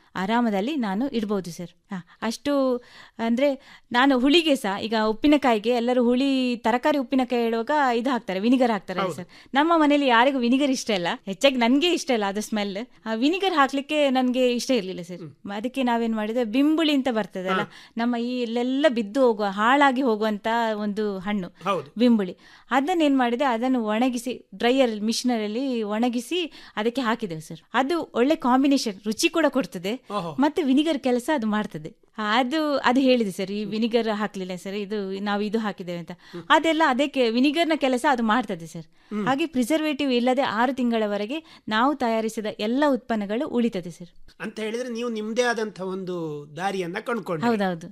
ಆರಾಮದಲ್ಲಿ ನಾನು ಇಡ್ಬೋದು ಸರ್ ಹಾಂ ಅಷ್ಟು ಅಂದರೆ ನಾನು ಹುಳಿಗೆ ಸಹ ಈಗ ಉಪ್ಪಿನಕಾಯಿಗೆ ಎಲ್ಲರೂ ಹುಳಿ ತರಕಾರಿ ಉಪ್ಪಿನಕಾಯಿ ಹೇಳುವಾಗ ಇದು ಹಾಕ್ತಾರೆ ವಿನಿಗರ್ ಹಾಕ್ತಾರೆ ಸರ್ ನಮ್ಮ ಮನೇಲಿ ಯಾರಿಗೂ ವಿನಿಗರ್ ಇಷ್ಟ ಇಲ್ಲ ಹೆಚ್ಚಾಗಿ ನನಗೆ ಇಷ್ಟ ಇಲ್ಲ ಅದು ಸ್ಮೆಲ್ ವಿನಿಗರ್ ಹಾಕ್ಲಿಕ್ಕೆ ನನಗೆ ಇಷ್ಟ ಇರಲಿಲ್ಲ ಸರ್ ಅದಕ್ಕೆ ನಾವೇನು ಮಾಡಿದ್ರೆ ಬಿಂಬುಳಿ ಅಂತ ಬರ್ತದಲ್ಲ ನಮ್ಮ ಈ ಇಲ್ಲೆಲ್ಲ ಬಿದ್ದು ಹೋಗುವ ಹಾಳಾಗಿ ಹೋಗುವಂತ ಒಂದು ಹಣ್ಣು ಹೌದು ಬಿಂಬುಳಿ ಅದನ್ನ ಏನ್ ಮಾಡಿದೆ ಅದನ್ನು ಒಣಗಿಸಿ ಡ್ರೈಯರ್ ಮಿಷನರಲ್ಲಿ ಒಣಗಿಸಿ ಅದಕ್ಕೆ ಹಾಕಿದೆವು ಸರ್ ಅದು ಒಳ್ಳೆ ಕಾಂಬಿನೇಷನ್ ರುಚಿ ಕೂಡ ಕೊಡ್ತದೆ ಓಹೋ. ಮತ್ತೆ ವಿನಿಗರ್ ಕೆಲಸ ಅದು ಮಾಡ್ತದೆ ಅದು ಅದು ಹೇಳಿದೆ ಸರ್ ಈ ವಿನಿಗರ್ ಹಾಕ್ಲಿಲ್ಲ ಸರ್ ಇದು ನಾವು ಇದು ಹಾಕಿದ್ದೇವೆ ಅಂತ ಅದೆಲ್ಲ ಅದಕ್ಕೆ ವಿನಿಗರ್ನ ಕೆಲಸ ಅದು ಮಾಡ್ತದೆ ಸರ್ ಹಾಗೆ ಪ್ರಿಸರ್ವೇಟಿವ್ ಇಲ್ಲದೆ ಆರು ತಿಂಗಳವರೆಗೆ ನಾವು ತಯಾರಿಸಿದ ಎಲ್ಲ ಉತ್ಪನ್ನಗಳು ಉಳಿತದೆ ಸರ್ ಅಂತ ಹೇಳಿದ್ರೆ ನೀವು ನಿಮ್ಮದೇ ಆದಂಥ ಒಂದು ದಾರಿಯನ್ನ ಕಂಡುಕೊಂಡು ಹೌದೌದು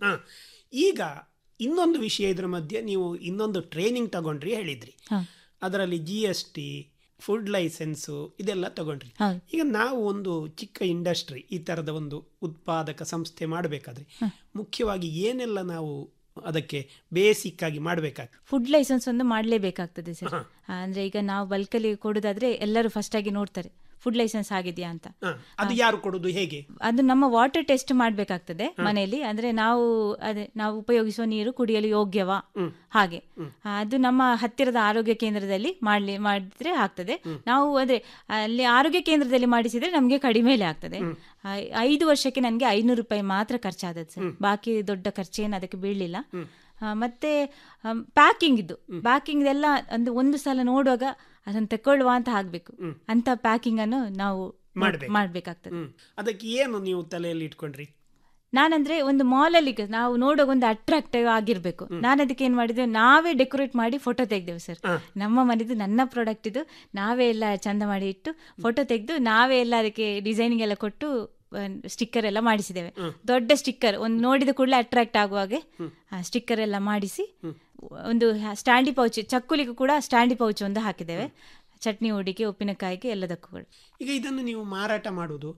ಈಗ ಇನ್ನೊಂದು ವಿಷಯ ಇದ್ರ ಮಧ್ಯೆ ನೀವು ಇನ್ನೊಂದು ಟ್ರೈನಿಂಗ್ ತಗೊಂಡ್ರಿ ಹೇಳಿದ್ರಿ ಹಾ. ಅದರಲ್ಲಿ G S T food licence ಇದೆಲ್ಲ ತಗೊಂಡ್ರಿ ಹೌದು ಈಗ ನಾವು ಒಂದು ಚಿಕ್ಕ ಇಂಡಸ್ಟ್ರಿ ಈ ಥರದ ಒಂದು ಉತ್ಪಾದಕ ಸಂಸ್ಥೆ ಮಾಡಬೇಕಾದ್ರೆ ಮುಖ್ಯವಾಗಿ ಏನೆಲ್ಲ ನಾವು ಅದಕ್ಕೆ ಬೇಸಿಕ್ ಆಗಿ ಮಾಡಬೇಕಾಗ್ತದೆ ಫುಡ್ ಲೈಸೆನ್ಸ್ ಒಂದು ಮಾಡಲೇಬೇಕಾಗ್ತದೆ ಸರ್ ಅಂದ್ರೆ ಈಗ ನಾವು ಬಲ್ಕಲ್ಲಿ ಕೊಡೋದಾದ್ರೆ ಎಲ್ಲರೂ ಫಸ್ಟ್ ಆಗಿ ನೋಡ್ತಾರೆ ಫುಡ್ ಲೈಸೆನ್ಸ್ ಆಗಿದೆಯಾ ಅಂತ ಹ, ಅದು ಯಾರು ಕೊಡುದು ಹೇಗೆ ಅದು ನಮ್ಮ ವಾಟರ್ ಟೆಸ್ಟ್ ಮಾಡಬೇಕಾಗ್ತದೆ ಮನೆಯಲ್ಲಿ ಅಂದ್ರೆ ನಾವು ಅದೇ ನಾವು ಉಪಯೋಗಿಸುವ ನೀರು ಕುಡಿಯಲು ಯೋಗ್ಯವಾ ಹಾಗೆ ಅದು ನಮ್ಮ ಹತ್ತಿರದ ಆರೋಗ್ಯ ಕೇಂದ್ರದಲ್ಲಿ ಮಾಡ್ಲಿ ಮಾಡಿದ್ರೆ ಆಗ್ತದೆ ನಾವು ಅದೇ ಅಲ್ಲಿ ಆರೋಗ್ಯ ಕೇಂದ್ರದಲ್ಲಿ ಮಾಡಿಸಿದ್ರೆ ನಮಗೆ ಕಡಿಮೆಲೆ ಆಗ್ತದೆ ಐ- ಐದು ವರ್ಷಕ್ಕೆ ನನಗೆ ಐನೂರು ರೂಪಾಯಿ ಮಾತ್ರ ಖರ್ಚಾದದ್ದು ಸರ್ ಬಾಕಿ ದೊಡ್ಡ ಖರ್ಚೇನು ಅದಕ್ಕೆ ಬೀಳಲಿಲ್ಲ ಆ, ಮತ್ತೆ ಪ್ಯಾಕಿಂಗ್ ಇದು ಪ್ಯಾಕಿಂಗ್ ಎಲ್ಲ ಒಂದು ಒಂದು ಸಲ ನೋಡುವಾಗ ಅದನ್ನು ತಕೊಳ್ಳುವ ಅಂತ ಆಗ್ಬೇಕು ಅಂತ ಪ್ಯಾಕಿಂಗ್ ಅನ್ನು ನಾವು ಮಾಡ್ಬೇಕು. ಮಾಡ್ಬೇಕಾಗ್ತದೆ ಹ್ಮ್ ಅದಕ್ಕೆ ಏನು ನೀವು ತಲೆಯಲ್ಲಿ ಇಟ್ಕೊಂಡ್ರಿ ನಾನಂದ್ರೆ ಒಂದು ಮಾಲಲ್ಲಿ ನಾವು ನೋಡುವಾಗ ಒಂದು ಅಟ್ರಾಕ್ಟಿವ್ ಆಗಿರ್ಬೇಕು ನಾನು ಅದಕ್ಕೆ ಏನ್ ಮಾಡಿದೆ ನಾವೇ ಡೆಕೋರೇಟ್ ಮಾಡಿ ಫೋಟೋ ತೆಗ್ದೇವು ಸರ್ ನಮ್ಮ ಮನೆದು ನನ್ನ ಪ್ರಾಡಕ್ಟ್ ಇದು ನಾವೇ ಎಲ್ಲ ಚಂದ ಮಾಡಿ ಇಟ್ಟು ಫೋಟೋ ತೆಗೆದು ನಾವೇ ಎಲ್ಲ ಅದಕ್ಕೆ ಡಿಸೈನಿಂಗ್ ಎಲ್ಲ ಕೊಟ್ಟು ಸ್ಟಿಕ್ಕರ್ ಎಲ್ಲ ಮಾಡಿಸಿದ್ದೇವೆ ದೊಡ್ಡ ಸ್ಟಿಕ್ಕರ್ ಒಂದು ನೋಡಿದ ಕೂಡಲೇ ಅಟ್ರಾಕ್ಟ್ ಆಗುವಾಗೆ ಸ್ಟಿಕ್ಕರ್ ಎಲ್ಲ ಮಾಡಿಸಿ ಒಂದು ಸ್ಟ್ಯಾಂಡಿ ಪೌಚ್ ಚಕ್ಕುಲಿಗೂ ಕೂಡ ಸ್ಟ್ಯಾಂಡಿ ಪೌಚ್ ಒಂದು ಹಾಕಿದ್ದೇವೆ ಚಟ್ನಿ ಹುಡಿಗೆ ಉಪ್ಪಿನಕಾಯಿಗೆ ಎಲ್ಲದಕ್ಕೂ ಕೂಡ ಈಗ ಇದನ್ನು ನೀವು ಮಾರಾಟ ಮಾಡುವುದು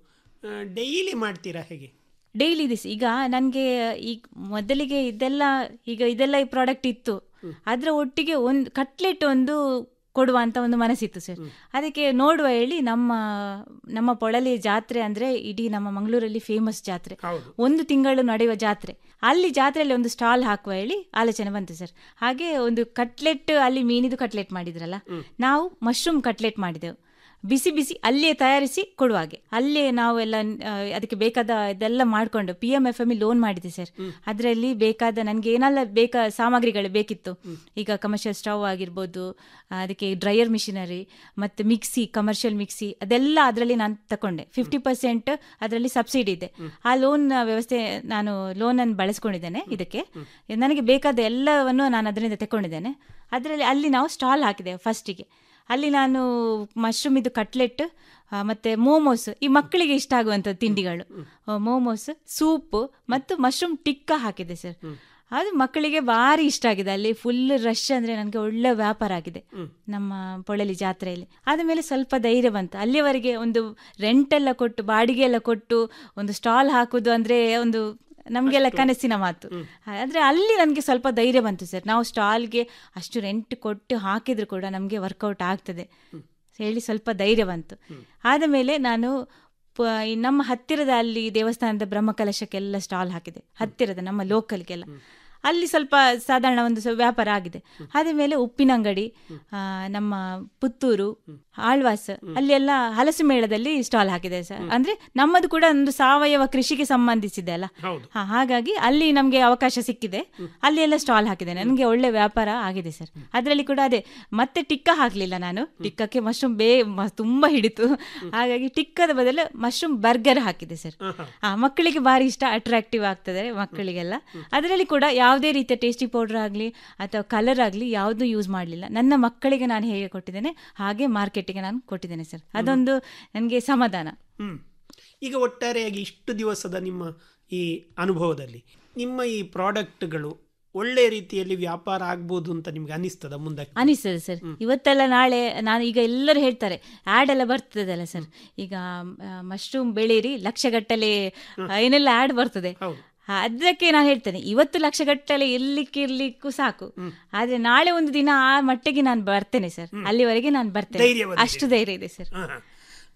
ಡೈಲಿ ಮಾಡ್ತೀರಾ ಹೇಗೆ ಡೈಲಿ ದಿಸ್ ಈಗ ನನಗೆ ಈಗ ಮೊದಲಿಗೆ ಇದೆಲ್ಲ ಈಗ ಇದೆಲ್ಲ ಈ ಪ್ರಾಡಕ್ಟ್ ಇತ್ತು ಅದರ ಒಟ್ಟಿಗೆ ಒಂದು ಕಟ್ಲೆಟ್ ಒಂದು ಕೊಡುವ ಅಂತ ಒಂದು ಮನಸ್ಸಿತ್ತು ಸರ್ ಅದಕ್ಕೆ ನೋಡುವ ಹೇಳಿ ನಮ್ಮ ನಮ್ಮ ಪೊಳಲಿ ಜಾತ್ರೆ ಅಂದ್ರೆ ಇಡೀ ನಮ್ಮ ಮಂಗಳೂರಲ್ಲಿ ಫೇಮಸ್ ಜಾತ್ರೆ ಹೌದು ಒಂದು ತಿಂಗಳು ನಡೆಯುವ ಜಾತ್ರೆ ಅಲ್ಲಿ ಜಾತ್ರೆಯಲ್ಲಿ ಒಂದು ಸ್ಟಾಲ್ ಹಾಕುವ ಹೇಳಿ ಆಲೋಚನೆ ಬಂತು ಸರ್ ಹಾಗೆ ಒಂದು ಕಟ್ಲೆಟ್ ಅಲ್ಲಿ ಮೀನಿದು ಕಟ್ಲೆಟ್ ಮಾಡಿದ್ರಲ್ಲ ನಾವು ಮಶ್ರೂಮ್ ಕಟ್ಲೆಟ್ ಮಾಡಿದೆವು ಬಿಸಿ ಬಿಸಿ ಅಲ್ಲೇ ತಯಾರಿಸಿ ಕೊಡುವ ಹಾಗೆ ಅಲ್ಲೇ ನಾವು ಎಲ್ಲ ಆ, ಅದಕ್ಕೆ ಬೇಕಾದ ಇದೆಲ್ಲ ಮಾಡ್ಕೊಂಡು P M F M loan ಮಾಡಿದೆ ಸರ್ ಅದರಲ್ಲಿ ಬೇಕಾದ ನನಗೆ ಏನೆಲ್ಲ ಬೇಕಾ ಸಾಮಗ್ರಿಗಳು ಬೇಕಿತ್ತು ಈಗ ಕಮರ್ಷಿಯಲ್ ಸ್ಟವ್ ಆಗಿರ್ಬೋದು ಆ, ಅದಕ್ಕೆ ಡ್ರೈಯರ್ ಮಿಷಿನರಿ ಮತ್ತು ಮಿಕ್ಸಿ ಕಮರ್ಷಿಯಲ್ ಮಿಕ್ಸಿ ಅದೆಲ್ಲ ಅದರಲ್ಲಿ ನಾನು ತಗೊಂಡೆ ಫಿಫ್ಟಿ ಪರ್ಸೆಂಟ್ ಅದರಲ್ಲಿ ಸಬ್ಸಿಡಿ ಇದೆ ಆ ಲೋನ್ ವ್ಯವಸ್ಥೆ ನಾನು ಲೋನನ್ನು ಬಳಸ್ಕೊಂಡಿದ್ದೇನೆ ಇದಕ್ಕೆ ನನಗೆ ಬೇಕಾದ ಎಲ್ಲವನ್ನು ನಾನು ಅದರಿಂದ ತಗೊಂಡಿದ್ದೇನೆ ಅದರಲ್ಲಿ ಅಲ್ಲಿ ನಾವು ಸ್ಟಾಲ್ ಹಾಕಿದ್ದೇವೆ ಫಸ್ಟಿಗೆ ಅಲ್ಲಿ ನಾನು ಮಶ್ರೂಮ್ ಇದು ಕಟ್ಲೆಟ್ ಆ, ಮತ್ತೆ ಮೋಮೋಸ್ ಈ ಮಕ್ಕಳಿಗೆ ಇಷ್ಟ ಆಗುವಂಥ ತಿಂಡಿಗಳು ಆ, ಮೋಮೋಸ್ ಸೂಪ್ ಮತ್ತು ಮಶ್ರೂಮ್ ಟಿಕ್ಕ ಹಾಕಿದೆ ಸರ್ ಅದು ಮಕ್ಕಳಿಗೆ ಭಾರಿ ಇಷ್ಟ ಆಗಿದೆ ಅಲ್ಲಿ ಫುಲ್ ರಶ್ ಅಂದ್ರೆ ನನಗೆ ಒಳ್ಳೆ ವ್ಯಾಪಾರ ಆಗಿದೆ ನಮ್ಮ ಪೊಳಲಿ ಜಾತ್ರೆಯಲ್ಲಿ ಆದಮೇಲೆ ಸ್ವಲ್ಪ ಧೈರ್ಯ ಬಂತು ಅಲ್ಲಿವರೆಗೆ ಒಂದು ರೆಂಟ್ ಎಲ್ಲ ಕೊಟ್ಟು ಬಾಡಿಗೆ ಎಲ್ಲ ಕೊಟ್ಟು ಒಂದು ಸ್ಟಾಲ್ ಹಾಕುದು ಅಂದ್ರೆ ಒಂದು ನಮಗೆಲ್ಲ ಕನಸಿನ ಮಾತು ಆದ್ರೆ ಅಲ್ಲಿ ನನಗೆ ಸ್ವಲ್ಪ ಧೈರ್ಯ ಬಂತು ಸರ್ ನಾವು ಸ್ಟಾಲ್ಗೆ ಅಷ್ಟು ರೆಂಟ್ ಕೊಟ್ಟು ಹಾಕಿದ್ರು ಕೂಡ ನಮಗೆ ವರ್ಕೌಟ್ ಆಗ್ತದೆ ಹೇಳಿ ಸ್ವಲ್ಪ ಧೈರ್ಯ ಬಂತು ಆದ ಮೇಲೆ ನಾನು ಪ- ಈ ನಮ್ಮ ಹತ್ತಿರದ ಅಲ್ಲಿ ದೇವಸ್ಥಾನದ ಬ್ರಹ್ಮಕಲಶಕ್ಕೆಲ್ಲ ಸ್ಟಾಲ್ ಹಾಕಿದೆ ಹತ್ತಿರದ ನಮ್ಮ ಲೋಕಲ್ಗೆಲ್ಲ ಅಲ್ಲಿ ಸ್ವಲ್ಪ ಸಾಧಾರಣ ಒಂದು ಸ- ವ್ಯಾಪಾರ ಆಗಿದೆ ಆದ ಮೇಲೆ ಉಪ್ಪಿನಂಗಡಿ ಆ, ನಮ್ಮ ಪುತ್ತೂರು ಆಳ್ವಾಸ್ ಅಲ್ಲಿ ಎಲ್ಲ ಹಲಸು ಮೇಳದಲ್ಲಿ ಸ್ಟಾಲ್ ಹಾಕಿದೆ ಸರ್ ಅಂದ್ರೆ ನಮ್ಮದು ಕೂಡ ಒಂದು ಸಾವಯವ ಕೃಷಿಗೆ ಸಂಬಂಧಿಸಿದೆ ಅಲ್ಲ ಹೌದು ಹಾ, ಹಾಗಾಗಿ ಅಲ್ಲಿ ನಮಗೆ ಅವಕಾಶ ಸಿಕ್ಕಿದೆ ಅಲ್ಲಿ ಎಲ್ಲ ಸ್ಟಾಲ್ ಹಾಕಿದೆ ನನಗೆ ಒಳ್ಳೆ ವ್ಯಾಪಾರ ಆಗಿದೆ ಸರ್ ಅದರಲ್ಲಿ ಕೂಡ ಅದೇ ಮತ್ತೆ ಟಿಕ್ಕ ಹಾಕ್ಲಿಲ್ಲ ನಾನು ಟಿಕ್ಕಕ್ಕೆ ಮಶ್ರೂಮ್ ಬೇ ಮ- ತುಂಬಾ ಹಿಡಿತು ಹಾಗಾಗಿ ಟಿಕ್ಕದ ಬದಲು ಮಶ್ರೂಮ್ ಬರ್ಗರ್ ಹಾಕಿದೆ ಸರ್ ಆ ಮಕ್ಕಳಿಗೆ ಭಾರಿ ಇಷ್ಟ ಅಟ್ರಾಕ್ಟಿವ್ ಆಗ್ತದೆ ಮಕ್ಕಳಿಗೆಲ್ಲ ಅದರಲ್ಲಿ ಕೂಡ ಯಾವುದೇ ರೀತಿಯ ಟೇಸ್ಟಿ ಪೌಡರ್ ಆಗಲಿ ಅಥವಾ ಕಲರ್ ಆಗಲಿ ಯಾವುದು ಯೂಸ್ ಮಾಡಲಿಲ್ಲ ನನ್ನ ಮಕ್ಕಳಿಗೆ ನಾನು ಹೇಗೆ ಕೊಟ್ಟಿದ್ದೇನೆ ಹಾಗೆ ಮಾರ್ಕೆಟಿಗೆ ನಾನು ಕೊಟ್ಟಿದ್ದೇನೆ ಸರ್ ಅದೊಂದು ನನಗೆ ಸಮಾಧಾನ ಹ್ಮ್ ಈಗ ಒಟ್ಟಾರೆಯಾಗಿ ಇಷ್ಟು ದಿವಸದ ನಿಮ್ಮ ಈ ಅನುಭವದಲ್ಲಿ ನಿಮ್ಮ ಈ ಪ್ರಾಡಕ್ಟ್ಗಳು ಒಳ್ಳೆ ರೀತಿಯಲ್ಲಿ ವ್ಯಾಪಾರ ಆಗ್ಬೋದು ಅಂತ ನಿಮ್ಗೆ ಅನಿಸ್ತದ ಮುಂದಕ್ಕೆ ಅನಿಸ್ತದೆ ಸರ್ ಇವತ್ತೆಲ್ಲ ನಾಳೆ ನಾನು ಈಗ ಎಲ್ಲರೂ ಹೇಳ್ತಾರೆ ಆ್ಯಡ್ ಎಲ್ಲ ಬರ್ತದಲ್ಲ ಸರ್ ಈಗ ಮಶ್ರೂಮ್ ಬೆಳೀರಿ ಲಕ್ಷಗಟ್ಟಲೆ ಆ, ಏನೆಲ್ಲ ಆ್ಯಡ್ ಬರ್ತದೆ ಹೌದು ಆ, ಅದಕ್ಕೆ ನಾನು ಹೇಳ್ತೇನೆ ಇವತ್ತು ಲಕ್ಷಗಟ್ಟಲೆ ಇರ್ಲಿಕ್ಕೆ ಇರ್ಲಿಕ್ಕೂ ಸಾಕು ಆದ್ರೆ ನಾಳೆ ಒಂದು ದಿನ ಆ ಮಟ್ಟಿಗೆ ನಾನು ಬರ್ತೇನೆ ಸರ್ ಅಲ್ಲಿವರೆಗೆ ನಾನು ಬರ್ತೇನೆ ಧೈರ್ಯ ಬಂದಿದೆ. ಅಷ್ಟು ಧೈರ್ಯ ಇದೆ ಸರ್ ಹಾ, ಹಾ.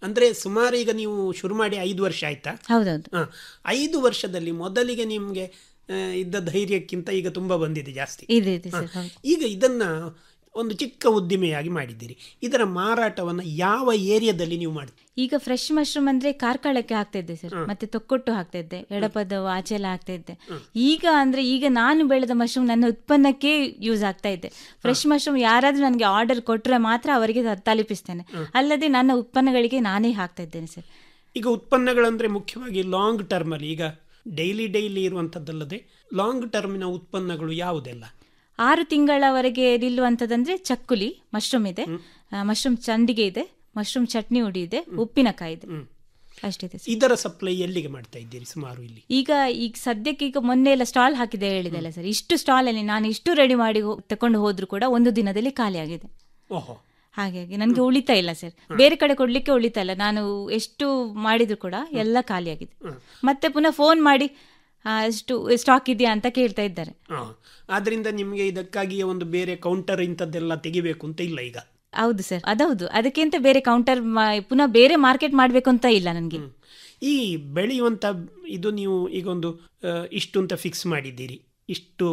ಅಂದ್ರೆ ಸುಮಾರು ಈಗ ನೀವು ಶುರು ಮಾಡಿ ಐದು ವರ್ಷ ಆಯ್ತಾ ಹೌದೌದು ಹ. ಐದು ವರ್ಷದಲ್ಲಿ ಮೊದಲಿಗೆ ನಿಮ್ಗೆ ಆ, ಇದ್ದ ಧೈರ್ಯಕ್ಕಿಂತ ಈಗ ತುಂಬಾ ಬಂದಿದೆ ಜಾಸ್ತಿ ಇದೆ ಇದೆ ಹ. ಸರ್ ಹೌದು ಈಗ ಇದನ್ನ ಒಂದು ಚಿಕ್ಕ ಉದ್ದಿಮೆಯಾಗಿ ಮಾಡಿದ್ದೀರಿ ಇದರ ಮಾರಾಟವನ್ನು ಯಾವ ಏರಿಯಾದಲ್ಲಿ ನೀವು ಮಾಡ್ತೀರಿ ಈಗ ಫ್ರೆಶ್ ಮಶ್ರೂಮ್ ಅಂದ್ರೆ ಕಾರ್ಕಳಕ್ಕೆ ಹಾಕ್ತಾ ಇದ್ದೆ ಸರ್ ಮತ್ತೆ ತೊಕ್ಕೊಟ್ಟು ಹಾಕ್ತಾ ಇದ್ದೆ ಎಡಪದ ಆಚೆ ಎಲ್ಲ ಹಾಕ್ತಾ ಇದ್ದೆ ಈಗ ಅಂದ್ರೆ ಈಗ ನಾನು ಬೆಳೆದ ಮಶ್ರೂಮ್ ನನ್ನ ಉತ್ಪನ್ನಕ್ಕೆ ಯೂಸ್ ಆಗ್ತಾ ಇದೆ ಫ್ರೆಶ್ ಮಶ್ರೂಮ್ ಯಾರಾದ್ರೂ ನನಗೆ ಆರ್ಡರ್ ಕೊಟ್ರೆ ಮಾತ್ರ ಅವರಿಗೆ ತ- ತಲುಪಿಸ್ತೇನೆ ಅಲ್ಲದೆ ನನ್ನ ಉತ್ಪನ್ನಗಳಿಗೆ ನಾನೇ ಹಾಕ್ತಾ ಇದ್ದೇನೆ ಸರ್ ಈಗ ಉತ್ಪನ್ನಗಳಂದ್ರೆ ಮುಖ್ಯವಾಗಿ ಲಾಂಗ್ ಟರ್ಮ್ ಅಲ್ಲಿ ಈಗ ಡೈಲಿ ಡೈಲಿ ಇರುವಂತದ್ದಲ್ಲದೆ ಲಾಂಗ್ ಟರ್ಮಿನ ಉತ್ಪನ್ನಗಳು ಯಾವುದೆಲ್ಲ ಆರು ತಿಂಗಳವರೆಗೆ ನಿಲ್ಲುವಂಥದ್ದಂದ್ರೆ ಚಕ್ಕುಲಿ ಮಶ್ರೂಮ್ ಇದೆ ಮಶ್ರೂಮ್ ಚಂಡಿಗೆ ಇದೆ ಮಶ್ರೂಮ್ ಚಟ್ನಿ ಹುಡಿ ಇದೆ ಉಪ್ಪಿನಕಾಯಿ ಇದೆ ಅಷ್ಟಿದೆ ಸರ್. ಇದರ ಸಪ್ಲೈ ಎಲ್ಲಿಗೆ ಮಾಡ್ತಾ ಇದ್ದೀರಿ ಸುಮಾರು ಇಲ್ಲಿ ಈಗ ಈಗ ಸದ್ಯಕ್ಕೆ ಈಗ ಮೊನ್ನೆ ಎಲ್ಲ ಸ್ಟಾಲ್ ಹಾಕಿದೆ ಹೇಳಿದೆಲ್ಲ ಸರ್ ಇಷ್ಟು ಸ್ಟಾಲ್ ಅಲ್ಲಿ ನಾನು ಇಷ್ಟು ರೆಡಿ ಮಾಡಿ ಹೋ- ತಕೊಂಡು ಹೋದ್ರು ಕೂಡ ಒಂದು ದಿನದಲ್ಲಿ ಖಾಲಿ ಆಗಿದೆ ಓಹೋ ಹಾಗಾಗಿ ನನಗೆ ಉಳಿತಾ ಇಲ್ಲ ಸರ್ ಬೇರೆ ಕಡೆ ಕೊಡ್ಲಿಕ್ಕೆ ಉಳಿತಾ ಇಲ್ಲ ನಾನು ಎಷ್ಟು ಮಾಡಿದ್ರು ಕೂಡ ಎಲ್ಲ ಖಾಲಿ ಆಗಿದೆ ಮತ್ತೆ ಪುನಃ ಫೋನ್ ಮಾಡಿ ಆ, ಎಷ್ಟು ಸ್ಟಾಕ್ ಇದೆಯಾ ಅಂತ ಕೇಳ್ತಾ ಇದ್ದಾರೆ ಹ. ಆದ್ರಿಂದ ನಿಮ್ಗೆ ಇದಕ್ಕಾಗಿಯೇ ಒಂದು ಬೇರೆ ಕೌಂಟರ್ ಇಂಥದ್ದೆಲ್ಲ ತೆಗಿಬೇಕು ಅಂತ ಇಲ್ಲ ಈಗ ಹೌದು ಸರ್ ಅದೌದು ಅದಕ್ಕಿಂತ ಬೇರೆ ಕೌಂಟರ್ ಪುನಃ ಬೇರೆ ಮಾರ್ಕೆಟ್ ಮಾಡಬೇಕು ಅಂತ ಇಲ್ಲ ನನಗೆ ಈ ಬೆಳೆಯುವಂತ ಇದು ನೀವು ಈಗ ಒಂದು ಆ, ಇಷ್ಟು ಅಂತ ಫಿಕ್ಸ್ ಮಾಡಿದ್ದೀರಿ ಇಷ್ಟು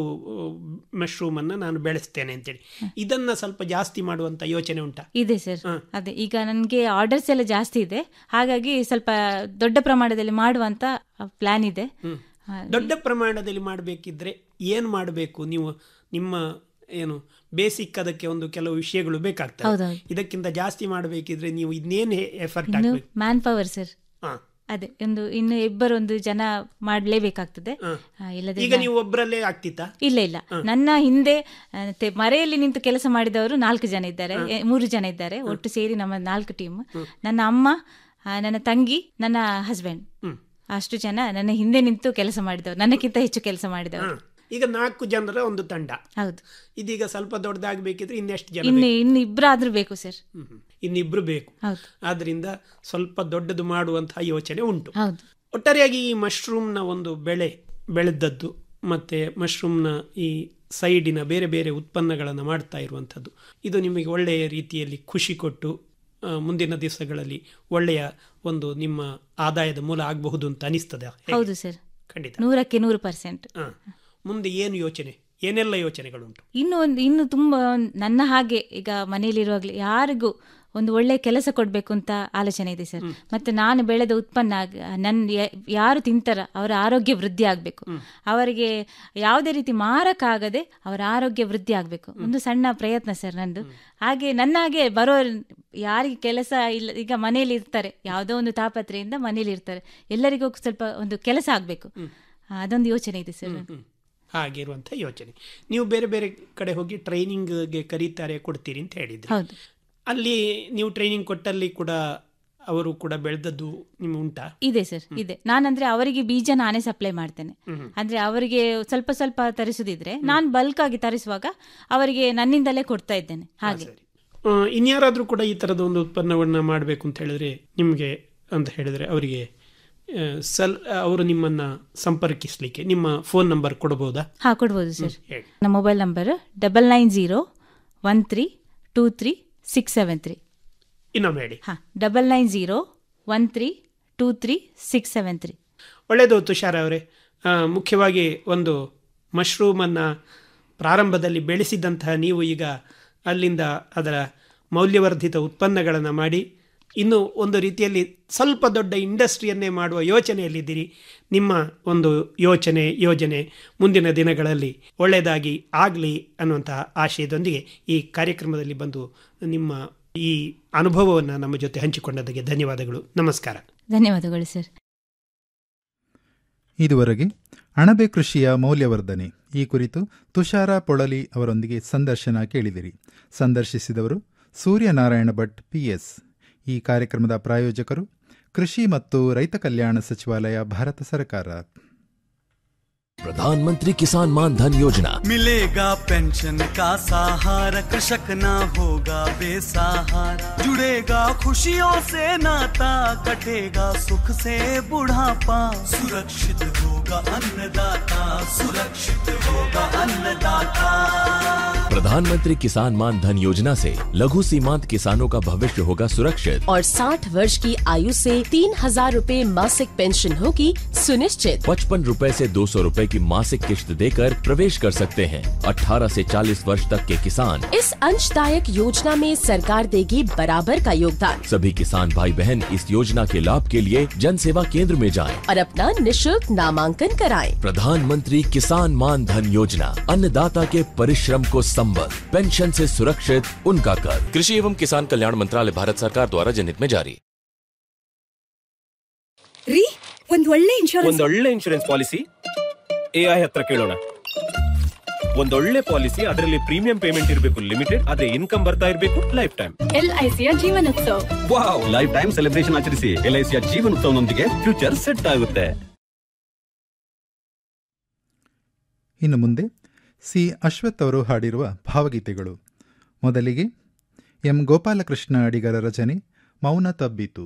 ಮಶ್ರೂಮ್ ಅನ್ನ ನಾನು ಬೆಳೆಸ್ತೇನೆ ಅಂತೇಳಿ ಇದನ್ನ ಸ್ವಲ್ಪ ಜಾಸ್ತಿ ಮಾಡುವಂತ ಯೋಚನೆ ಉಂಟಾ ಇದೆ ಸರ್ ಅದೇ ಈಗ ನನಗೆ ಆರ್ಡರ್ಸ್ ಎಲ್ಲ ಜಾಸ್ತಿ ಇದೆ ಹಾಗಾಗಿ ಸ್ವಲ್ಪ ದೊಡ್ಡ ಪ್ರಮಾಣದಲ್ಲಿ ಮಾಡುವಂತ ಪ್ಲಾನ್ ಇದೆ ಆ, ದೊಡ್ಡ ಪ್ರಮಾಣದಲ್ಲಿ ಮಾಡಬೇಕಿದ್ರೆ ಏನು ಮಾಡಬೇಕು ನೀವು ನಿಮ್ಮ ಏನು ಬೇಸಿಕ್ ಅದಕ್ಕೆ ಒಂದು ಕೆಲವು ವಿಷಯಗಳು ಬೇಕಾಗ್ತದೆ ಹೌದೌದು. ಇದಕ್ಕಿಂತ ಜಾಸ್ತಿ ಮಾಡಬೇಕಿದ್ರೆ ನೀವು ಇನ್ನೇನು ಎಫರ್ಟ್ ಇನ್ನು ಹಾಕ್ಬೇಕು ಮ್ಯಾನ್ ಪವರ್ ಸರ್ ಹಾ. ಅದೇ ಒಂದು ಇನ್ನು ಇಬ್ಬರೊಂದು ಜನ ಮಾಡಲೇಬೇಕಾಗ್ತದೆ ಹಾ. ಇಲ್ಲದೆ ಈಗ ನೀವು ಒಬ್ಬರಲ್ಲೇ ಆಗ್ತಿತ್ತಾ ಇಲ್ಲ ಇಲ್ಲ ನನ್ನ ಹಿಂದೆ ಆ, ತೆ- ಮರೆಯಲ್ಲಿ ನಿಂತು ಕೆಲಸ ಮಾಡಿದವರು ನಾಲ್ಕು ಜನ ಇದ್ದಾರೆ ಎ, ಮೂರು ಜನ ಇದ್ದಾರೆ ಒಟ್ಟು ಸೇರಿ ನಮ್ಮ ನಾಲ್ಕು ಟೀಮ್ ನನ್ನ ಅಮ್ಮ ಆ, ನನ್ನ ತಂಗಿ ನನ್ನ ಹಸ್ಬೆಂಡ್ ಅಷ್ಟು ಜನ ನನ್ನ ಹಿಂದೆ ನಿಂತು ಕೆಲಸ ಮಾಡಿದವರು ನನಗಿಂತ ಹೆಚ್ಚು ಕೆಲಸ ಮಾಡಿದವರು ಈಗ ನಾಲ್ಕು ಜನರ ಒಂದು ತಂಡ ಹೌದು ಇದೀಗ ಸ್ವಲ್ಪ ದೊಡ್ಡದಾಗಬೇಕಿದ್ರೆ ಇನ್ನೆಷ್ಟು ಜನ ಇನ್ನು ಬೇಕು? ಇನ್ನು ಇಬ್ಬರಾದ್ರೂ ಬೇಕು ಸರ್ ಹ್ಮ್, ಹ್ಮ್. ಇನ್ನಿಬ್ರು ಬೇಕು ಹೌದು ಆದ್ರಿಂದ ಸ್ವಲ್ಪ ದೊಡ್ಡದು ಮಾಡುವಂತಹ ಯೋಚನೆ ಉಂಟು ಹೌದು ಒಟ್ಟಾರೆಯಾಗಿ ಈ ಮಶ್ರೂಮ್ನ ಒಂದು ಬೆಳೆ ಬೆಳೆದದ್ದು ಮತ್ತೆ ಮಶ್ರೂಮ್ನ ಈ ಸೈಡಿನ ಬೇರೆ ಬೇರೆ ಉತ್ಪನ್ನಗಳನ್ನು ಮಾಡ್ತಾ ಇರುವಂಥದ್ದು ಇದು ನಿಮಗೆ ಒಳ್ಳೆಯ ರೀತಿಯಲ್ಲಿ ಖುಷಿ ಕೊಟ್ಟು ಆ, ಮುಂದಿನ ದಿವಸಗಳಲ್ಲಿ ಒಳ್ಳೆಯ ಒಂದು ನಿಮ್ಮ ಆದಾಯದ ಮೂಲ ಆಗಬಹುದು ಅಂತ ಅನಿಸ್ತದೆ ಹೌದು ಸರ್ ಖಂಡಿತ ನೂರಕ್ಕೆ ನೂರು ಪರ್ಸೆಂಟ್ ಹ. ಮುಂದೆ ಏನು ಯೋಚನೆ ಏನೆಲ್ಲ ಯೋಚನೆಗಳುಂಟು ಇನ್ನು ಒಂದು ಇನ್ನು ತುಂಬ ನನ್ನ ಹಾಗೆ ಈಗ ಮನೆಯಲ್ಲಿರುವಾಗಲೇ ಯಾರಿಗೂ ಒಂದು ಒಳ್ಳೆ ಕೆಲಸ ಕೊಡಬೇಕು ಅಂತ ಆಲೋಚನೆ ಇದೆ ಸರ್ ಮತ್ತೆ ನಾನು ಬೆಳೆದ ಉತ್ಪನ್ನ ಆಗ- ನನ್ನ ಯ- ಯಾರು ತಿಂತಾರ ಅವರ ಆರೋಗ್ಯ ವೃದ್ಧಿ ಆಗಬೇಕು ಅವರಿಗೆ ಯಾವುದೇ ರೀತಿ ಮಾರಕ್ಕಾಗದೆ ಅವರ ಆರೋಗ್ಯ ವೃದ್ಧಿ ಆಗಬೇಕು ಒಂದು ಸಣ್ಣ ಪ್ರಯತ್ನ ಸರ್ ನಂದು ಹಾಗೆ ನನ್ನ ಹಾಗೆ ಬರೋ ಯಾರಿಗೆ ಕೆಲಸ ಇಲ್ಲ ಈಗ ಮನೆಯಲ್ಲಿ ಇರ್ತಾರೆ ಯಾವುದೋ ಒಂದು ತಾಪತ್ರೆಯಿಂದ ಮನೆಯಲ್ಲಿ ಇರ್ತಾರೆ ಎಲ್ಲರಿಗೂ ಸ್ವಲ್ಪ ಒಂದು ಕೆಲಸ ಆಗಬೇಕು ಅದೊಂದು ಯೋಚನೆ ಇದೆ ಸರ್ ನಂದು. ಹಾಗಿರುವಂಥ ಯೋಚನೆ ನೀವು ಬೇರೆ ಬೇರೆ ಕಡೆ ಹೋಗಿ ಟ್ರೈನಿಂಗ್ಗೆ ಕರೀತಾರೆ ಕೊಡ್ತೀರಿ ಅಂತ ಹೇಳಿದ್ರಿ ಹೌದು ಅಲ್ಲಿ ನೀವು ಟ್ರೈನಿಂಗ್ ಕೊಟ್ಟಲ್ಲಿ ಕೂಡ ಅವರು ಕೂಡ ಬೆಳೆದದ್ದು ನಿಮ್ಮ ಉಂಟಾ ಇದೆ ಸರ್ ಇದೆ ನಾನಂದ್ರೆ ಅವರಿಗೆ ಬೀಜ ನಾನೇ ಸಪ್ಲೈ ಮಾಡ್ತೇನೆ ಅಂದ್ರೆ ಅವರಿಗೆ ಸ್ವಲ್ಪ ಸ್ವಲ್ಪ ತರಿಸುದಿದ್ರೆ ನಾನು ಬಲ್ಕ್ ಆಗಿ ತರಿಸುವಾಗ ಅವರಿಗೆ ನನ್ನಿಂದಲೇ ಕೊಡ್ತಾ ಇದ್ದೇನೆ ಹಾಗೆ ಆ, ಇನ್ಯಾರಾದ್ರೂ ಕೂಡ ಈ ತರದ ಒಂದು ಉತ್ಪನ್ನವನ್ನ ಮಾಡಬೇಕು ಅಂತ ಹೇಳಿದ್ರೆ ನಿಮಗೆ ಅಂತ ಹೇಳಿದ್ರೆ ಅವರಿಗೆ ಆ, ಸಲ್ ಅವರು ನಿಮ್ಮನ್ನ ಸಂಪರ್ಕಿಸ್ಲಿಕ್ಕೆ ನಿಮ್ಮ ಫೋನ್ ನಂಬರ್ ಕೊಡಬಹುದಾ ಹಾ ಕೊಡ್ಬೋದು ಸರ್ ಹೇಳಿ ನಮ್ಮ mobile number double nine zero one three two three six seven three ಇನ್ನೊಮ್ಮೆ ಹೇಳಿ ಹಾ double nine zero one three two three six seven three ಒಳ್ಳೆಯದು ತುಷಾರ ಅವರೇ ಆ, ಮುಖ್ಯವಾಗಿ ಒಂದು ಮಶ್ರೂಮನ್ನು ಪ್ರಾರಂಭದಲ್ಲಿ ಬೆಳೆಸಿದಂತಹ ನೀವು ಈಗ ಅಲ್ಲಿಂದ ಅದರ ಮೌಲ್ಯವರ್ಧಿತ ಉತ್ಪನ್ನಗಳನ್ನು ಮಾಡಿ ಇನ್ನು ಒಂದು ರೀತಿಯಲ್ಲಿ ಸ್ವಲ್ಪ ದೊಡ್ಡ ಇಂಡಸ್ಟ್ರಿಯನ್ನೇ ಮಾಡುವ ಯೋಚನೆಯಲ್ಲಿದ್ದೀರಿ ನಿಮ್ಮ ಒಂದು ಯೋಚನೆ ಯೋಜನೆ ಮುಂದಿನ ದಿನಗಳಲ್ಲಿ ಒಳ್ಳೆಯದಾಗಿ ಆಗಲಿ ಅನ್ನುವಂತಹ ಆಶಯದೊಂದಿಗೆ ಈ ಕಾರ್ಯಕ್ರಮದಲ್ಲಿ ಬಂದು ನಿಮ್ಮ ಈ ಅನುಭವವನ್ನು ನಮ್ಮ ಜೊತೆ ಹಂಚಿಕೊಂಡದಕ್ಕೆ ಧನ್ಯವಾದಗಳು ನಮಸ್ಕಾರ ಧನ್ಯವಾದಗಳು ಸರ್ ಇದುವರೆಗೆ ಅಣಬೆ ಕೃಷಿಯ ಮೌಲ್ಯವರ್ಧನೆ ಈ ಕುರಿತು ತುಷಾರ ಪೊಳಲಿ ಅವರೊಂದಿಗೆ ಸಂದರ್ಶನ ಕೇಳಿದಿರಿ ಸಂದರ್ಶಿಸಿದವರು ಸೂರ್ಯನಾರಾಯಣ ಭಟ್ ಪಿಎಸ್ ಈ ಕಾರ್ಯಕ್ರಮದ ಪ್ರಾಯೋಜಕರು ಕೃಷಿ ಮತ್ತು ರೈತ ಕಲ್ಯಾಣ ಸಚಿವಾಲಯ ಭಾರತ ಸರ್ಕಾರ प्रधानमंत्री किसान मान धन योजना मिलेगा पेंशन का सहारा कृषक ना होगा बेसहारा जुड़ेगा खुशियों से नाता कटेगा सुख से बुढ़ापा सुरक्षित होगा अन्नदाता सुरक्षित होगा अन्नदाता प्रधानमंत्री किसान मान धन योजना से लघु सीमांत किसानों का भविष्य होगा सुरक्षित और 60 वर्ष की आयु से तीन हजार रूपए मासिक पेंशन होगी सुनिश्चित पचपन रूपए से दो सौ रूपए की मासिक किश्त देकर प्रवेश कर सकते हैं 18 से 40 वर्ष तक के किसान इस अंशदायक योजना में सरकार देगी बराबर का योगदान सभी किसान भाई बहन इस योजना के लाभ के लिए जन सेवा केंद्र में जाएं। और अपना निशुल्क नामांकन कराएं। प्रधानमंत्री किसान मान धन योजना अन्नदाता के परिश्रम को संबल पेंशन से सुरक्षित उनका कर कृषि एवं किसान कल्याण मंत्रालय भारत सरकार द्वारा जनहित में जारी ರೀ ಒಂದ್ ಒಳ್ಳೆ ಇನ್ಶೂರೆನ್ಸ್ ಒಂದೊಳ್ಳೆ ಇನ್ಶೂರೆನ್ಸ್ ಪಾಲಿಸಿ ಎಐ ಹತ್ರ ಕೇಳೋಣ ಒಂದೊಳ್ಳೆ ಪಾಲಿಸಿ ಅದರಲ್ಲಿ ಪ್ರೀಮಿಯಂ ಪೇಮೆಂಟ್ ಇರಬೇಕು ಲಿಮಿಟೆಡ್ ಅದೇ ಇನ್ಕಮ್ ಬರ್ತಾ ಇರಬೇಕು ಲೈಫ್ ಟೈಮ್ ಎಲ್ಐಸಿಯ ಜೀವನೋತ್ಸವ ವಾವ್ ಲೈಫ್ ಟೈಮ್ ಸೆಲೆಬ್ರೇಷನ್ ಆಚರಿಸಿ ಎಲ್ಐಸಿಯ ಜೀವನೋತ್ಸವನೊಂದಿಗೆ ಫ್ಯೂಚರ್ ಸೆಟ್ ಆಗುತ್ತೆ ಇನ್ನು ಮುಂದೆ ಸಿ ಅಶ್ವಥ್ ಅವರು ಹಾಡಿರುವ ಭಾವಗೀತೆಗಳು ಮೊದಲಿಗೆ ಎಂ ಗೋಪಾಲಕೃಷ್ಣ ಅಡಿಗರ ರಚನೆ ಮೌನ ತಬ್ಬಿತು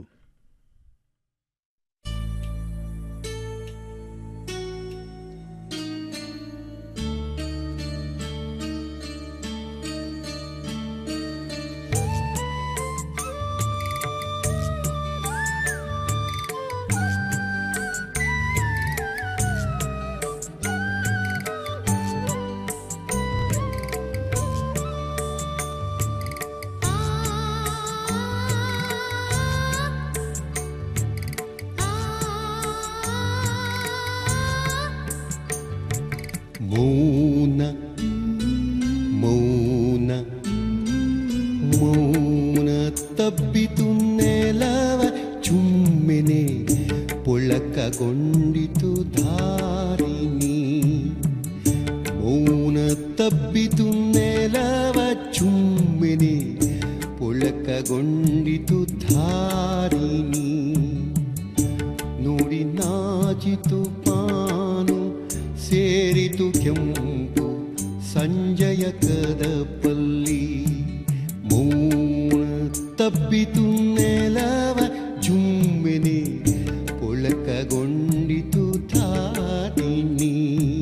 ಮೌನ ಮೌನ ಮೌನ ತಬ್ಬಿತು ನೆಲವ ಚುಮ್ಮೆನೆ ಪೊಳಕಗೊಂಡಿತು ಧಾರಿಣಿ ಮೌನ ತಬ್ಬಿತು ನೆಲವ ಚುಮ್ಮೆನೆ ಪೊಳಕಗೊಂಡಿತು ಧಾರಿಣಿ ನುಡಿ ನಾಚಿತು ಪಾನು ಸೇರಿತು ಕೆಂಪು ಸಂಜಯ ಕದಪಲ್ಲಿ ಮೌನ ತಬ್ಬಿತು ನೆಲವ ಜುಮ್ಮೆನೆ ಪೊಳಕಗೊಂಡಿತು ಧಾರಿಣಿ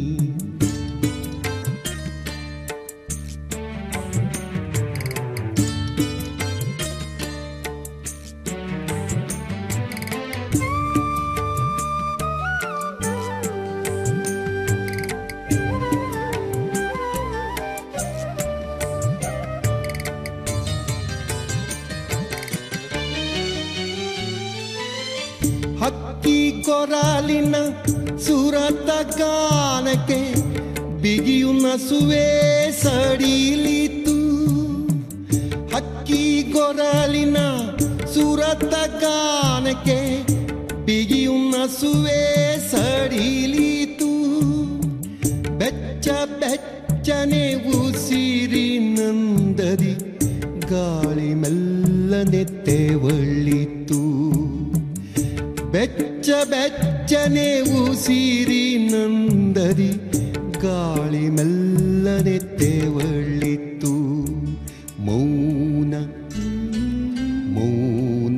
ಹಕ್ಕಿ ಕೊರಾಲಿನ ಸುರತ ಗಾನಕ್ಕೆ ಬಿಗಿಯು ನಸುವೆ ಸಡಿಲಿತು ಹಕ್ಕಿ ಕೊರಾಲಿನ ಸುರತ ಗಾನಕ್ಕೆ ಬಿಗಿಯು ನಸುವೆ ಸಡಿಲಿತು ಬೆಚ್ಚ ಬೆಚ್ಚನೆ ಉಸಿರಿ ನಂದದಿ ಗಾಳಿ ಮೆಲ್ಲನೆ ತೆವಳಿತು ಬೆಚ್ಚ ಬೆಚ್ಚನೆ ಉಸಿರಿ ನಂದದಿ ಗಾಳಿ ಮೆಲ್ಲನೆ ತೆವಳಿತು ಮೌನ ಮೌನ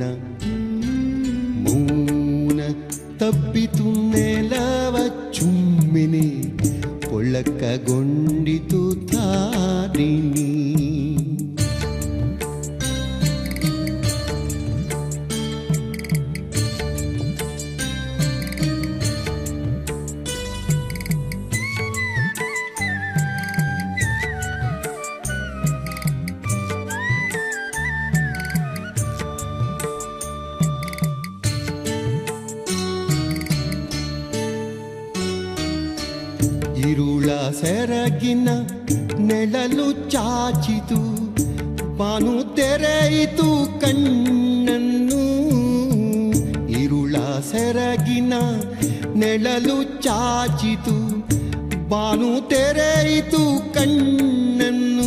ಮೌನ ತಬ್ಬಿತು ನೆಲವ ಚುಮ್ಮಿನಿ ಪೊಳಕಗೊಂಡಿತು ತಾರಿಣಿ ಇರುಳ ಸೆರಗಿನ ನೆಳಲು ಚಾಚಿತು ಬಾನು ತೆರೆಯಿತು ಕಣ್ಣನ್ನು ಇರುಳ ಸೆರಗಿನ ನೆಳಲು ಚಾಚಿತು ಬಾನು ತೆರೆಯಿತು ಕಣ್ಣನ್ನು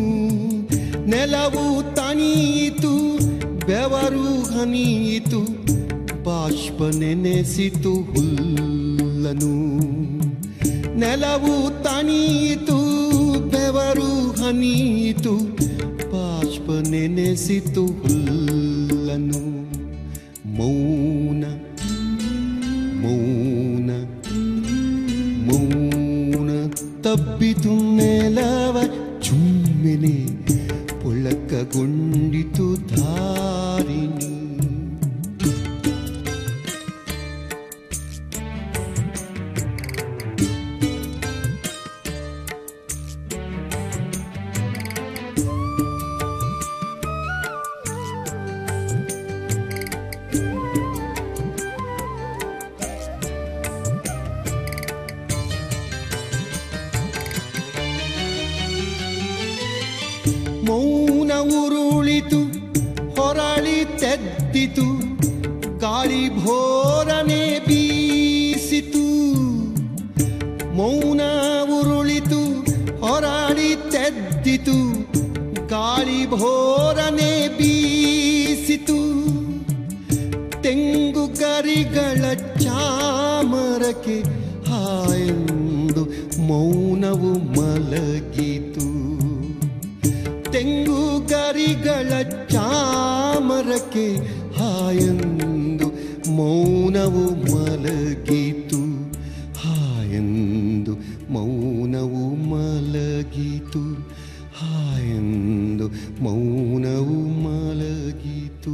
ನೆಲವು ತಣಿಯಿತು ಬೆವರು ಹನಿಯಿತು ಬಾಷ್ಪ ನೆನೆಸಿತು ಹುಲ್ಲನು ನೆಲವು ತಣಿಯಿತು ಬೆವರು ಹನಿಯಿತು ಬಾಷ್ಪ ನೆನೆಸಿತು ಹುಲ್ಲನು ಮೌನ ಮೌನ ಮೌನ ತಬ್ಬಿತು ನೆಲವ ಚುಮ್ಮೆನೆ ಪುಳಕಗೊಂಡಿತು ಧಾರಿಣಿ ಮೌನ ಉರುಳಿತು ಹೊರಳಿ ತೆದ್ದಿತು ಗಾಳಿ ಭೋರನೆ ಬೀಸಿತು ಮೌನ ಉರುಳಿತು ಹೊರಳಿ ತೆದ್ದಿತು ಗಾಳಿ ಭೋರನೆ ಬೀಸಿತು ತೆಂಗು ಗರಿಗಳ ಚಾಮರಕ್ಕೆ ಹಾಯೆಂದು ಮೌನವು ಮಲಗಿತು ತೆಂಗು ಗರಿಗಳ ಚಾಮರಕ್ಕೆ ಹಾಯೆಂದು ಮೌನವು ಮಲಗಿತು ಹಾಯೆಂದು ಮೌನವು ಮಲಗಿತು ಹಾಯೆಂದು ಮೌನವು ಮಲಗಿತು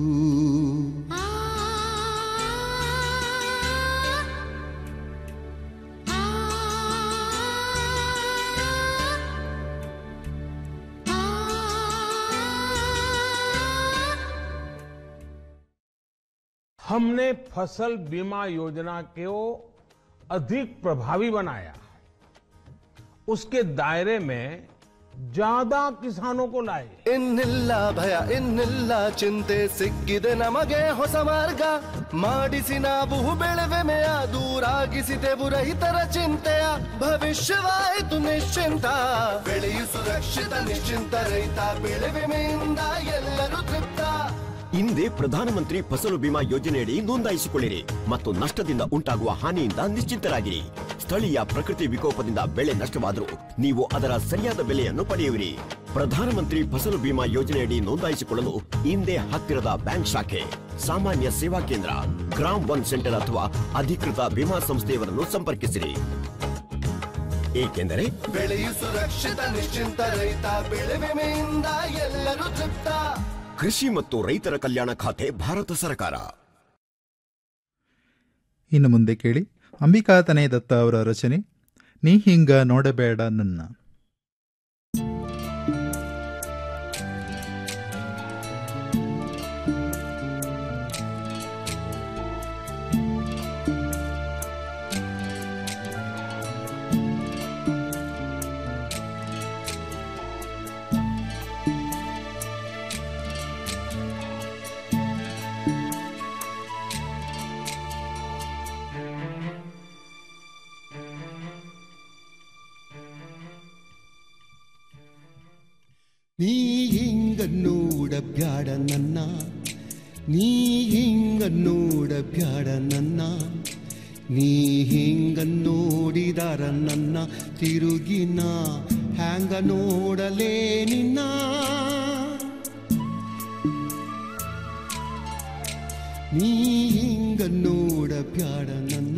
हमने फसल बीमा योजना को अधिक प्रभावी बनाया उसके दायरे में ज्यादा किसानों को लाए ಇನ್ನಿಲ್ಲ ಭಯ ಇನ್ನಿಲ್ಲ ಚಿಂತೆ ಸಿಕ್ಕಿದೆ ನಮಗೆ ಹೊಸ ಮಾರ್ಗ ಮಾಡಿಸಿ ನಾವು ಬೆಳೆವೆಮೆಯ ದೂರಾಗಿಸಿದೆವು ರೈತರ ಚಿಂತೆಯ ಭವಿಷ್ಯವಾಯಿತು ನಿಶ್ಚಿಂತ ಬೆಳೆಯು ಸುರಕ್ಷಿತ ನಿಶ್ಚಿಂತ ರೈತ ಬೆಳೆ ವಿಮೆಯಿಂದ ಎಲ್ಲರೂ ತೃಪ್ತ ಹಿಂದೆ ಪ್ರಧಾನಮಂತ್ರಿ ಫಸಲು ಬಿಮಾ ಯೋಜನೆಯಡಿ ನೋಂದಾಯಿಸಿಕೊಳ್ಳಿರಿ ಮತ್ತು ನಷ್ಟದಿಂದ ಉಂಟಾಗುವ ಹಾನಿಯಿಂದ ನಿಶ್ಚಿಂತರಾಗಿರಿ ಸ್ಥಳೀಯ ಪ್ರಕೃತಿ ವಿಕೋಪದಿಂದ ಬೆಳೆ ನಷ್ಟವಾದರೂ ನೀವು ಅದರ ಸರಿಯಾದ ಬೆಲೆಯನ್ನು ಪಡೆಯುವಿರಿ ಪ್ರಧಾನಮಂತ್ರಿ ಫಸಲು ಬಿಮಾ ಯೋಜನೆಯಡಿ ನೋಂದಾಯಿಸಿಕೊಳ್ಳಲು ಹಿಂದೆ ಹತ್ತಿರದ ಬ್ಯಾಂಕ್ ಶಾಖೆ ಸಾಮಾನ್ಯ ಸೇವಾ ಕೇಂದ್ರ ಗ್ರಾಮ್ ಒನ್ ಸೆಂಟರ್ ಅಥವಾ ಅಧಿಕೃತ ವಿಮಾ ಸಂಸ್ಥೆಯವರನ್ನು ಸಂಪರ್ಕಿಸಿರಿ ಏಕೆಂದರೆ ಬೆಳೆಯು ಸುರಕ್ಷಿತ ನಿಶ್ಚಿಂತ ರೈತ ಬೆಳೆ ವಿಮೆಯಿಂದ ಎಲ್ಲರೂ ತೃಪ್ತ ಕೃಷಿ ಮತ್ತು ರೈತರ ಕಲ್ಯಾಣ ಖಾತೆ ಭಾರತ ಸರ್ಕಾರ ಇನ್ನು ಮುಂದೆ ಕೇಳಿ ಅಂಬಿಕಾತನೇ ದತ್ತ ಅವರ ರಚನೆ ನೀ ಹಿಂಗ ನೋಡಬೇಡ ನನ್ನ ನೀ ಹಿಂಗ ನೋಡಬ್ಯಾಡ ನನ್ನ ನೀ ಹಿಂಗ ನೋಡಬ್ಯಾಡ ನನ್ನ ನೀ ಹಿಂಗ ನೋಡಿದಾರ ನನ್ನ ತಿರುಗಿನ ಹ್ಯಾಂಗ ನೋಡಲೇ ನಿನ್ನ ನೀ ಹಿಂಗ ನೋಡಬ್ಯಾಡ ನನ್ನ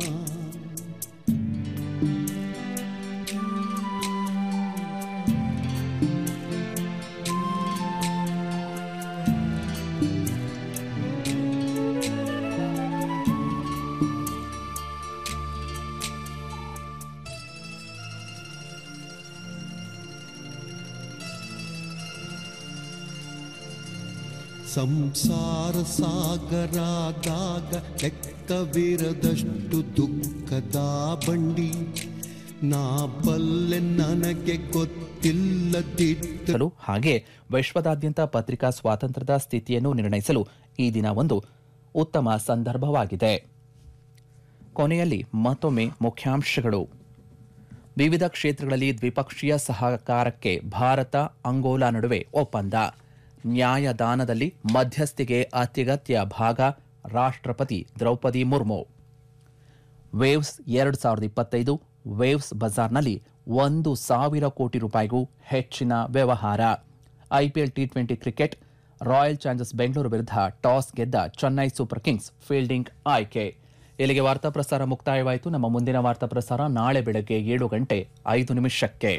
ಸಂಸಾರ ಸಾಗರಾದಾಗ ಲೆಕ್ಕವಿರದಷ್ಟು ದುಃಖದ ಬಂಡಿ ನಾ ಬಲ್ಲೆ ನನಗೆ ಗೊತ್ತಿಲ್ಲದಿದ್ದ ಲು ಹಾಗೆ ವಿಶ್ವದಾದ್ಯಂತ ಪತ್ರಿಕಾ ಸ್ವಾತಂತ್ರ್ಯದ ಸ್ಥಿತಿಯನ್ನು ನಿರ್ಣಯಿಸಲು ಈ ದಿನ ಒಂದು ಉತ್ತಮ ಸಂದರ್ಭವಾಗಿದೆ ಕೊನೆಯಲ್ಲಿ ಮತ್ತೊಮ್ಮೆ ಮುಖ್ಯಾಂಶಗಳು ವಿವಿಧ ಕ್ಷೇತ್ರಗಳಲ್ಲಿ ದ್ವಿಪಕ್ಷೀಯ ಸಹಕಾರಕ್ಕೆ ಭಾರತ ಅಂಗೋಲಾ ನಡುವೆ ಒಪ್ಪಂದ ನ್ಯಾಯದಾನದಲ್ಲಿ ಮಧ್ಯಸ್ಥಿಗೆ ಅತ್ಯಗತ್ಯ ಭಾಗ ರಾಷ್ಟ್ರಪತಿ ದ್ರೌಪದಿ ಮುರ್ಮು ವೇವ್ಸ್ ಎರಡು ಸಾವಿರದ ಇಪ್ಪತ್ತೈದು ವೇವ್ಸ್ ಬಜಾರ್ನಲ್ಲಿ ಒಂದು ಸಾವಿರ ಕೋಟಿ ರೂಪಾಯಿಗೂ ಹೆಚ್ಚಿನ ವ್ಯವಹಾರ IPL T twenty cricket Royal Challengers Bengaluru ವಿರುದ್ಧ ಟಾಸ್ ಗೆದ್ದ ಚೆನ್ನೈ ಸೂಪರ್ ಕಿಂಗ್ಸ್ ಫೀಲ್ಡಿಂಗ್ ಆಯ್ಕೆ ಇಲ್ಲಿಗೆ ವಾರ್ತಾ ಪ್ರಸಾರ ಮುಕ್ತಾಯವಾಯಿತು ನಮ್ಮ ಮುಂದಿನ ವಾರ್ತಾ ಪ್ರಸಾರ ನಾಳೆ ಬೆಳಗ್ಗೆ ಏಳು ಗಂಟೆ ಐದು ನಿಮಿಷಕ್ಕೆ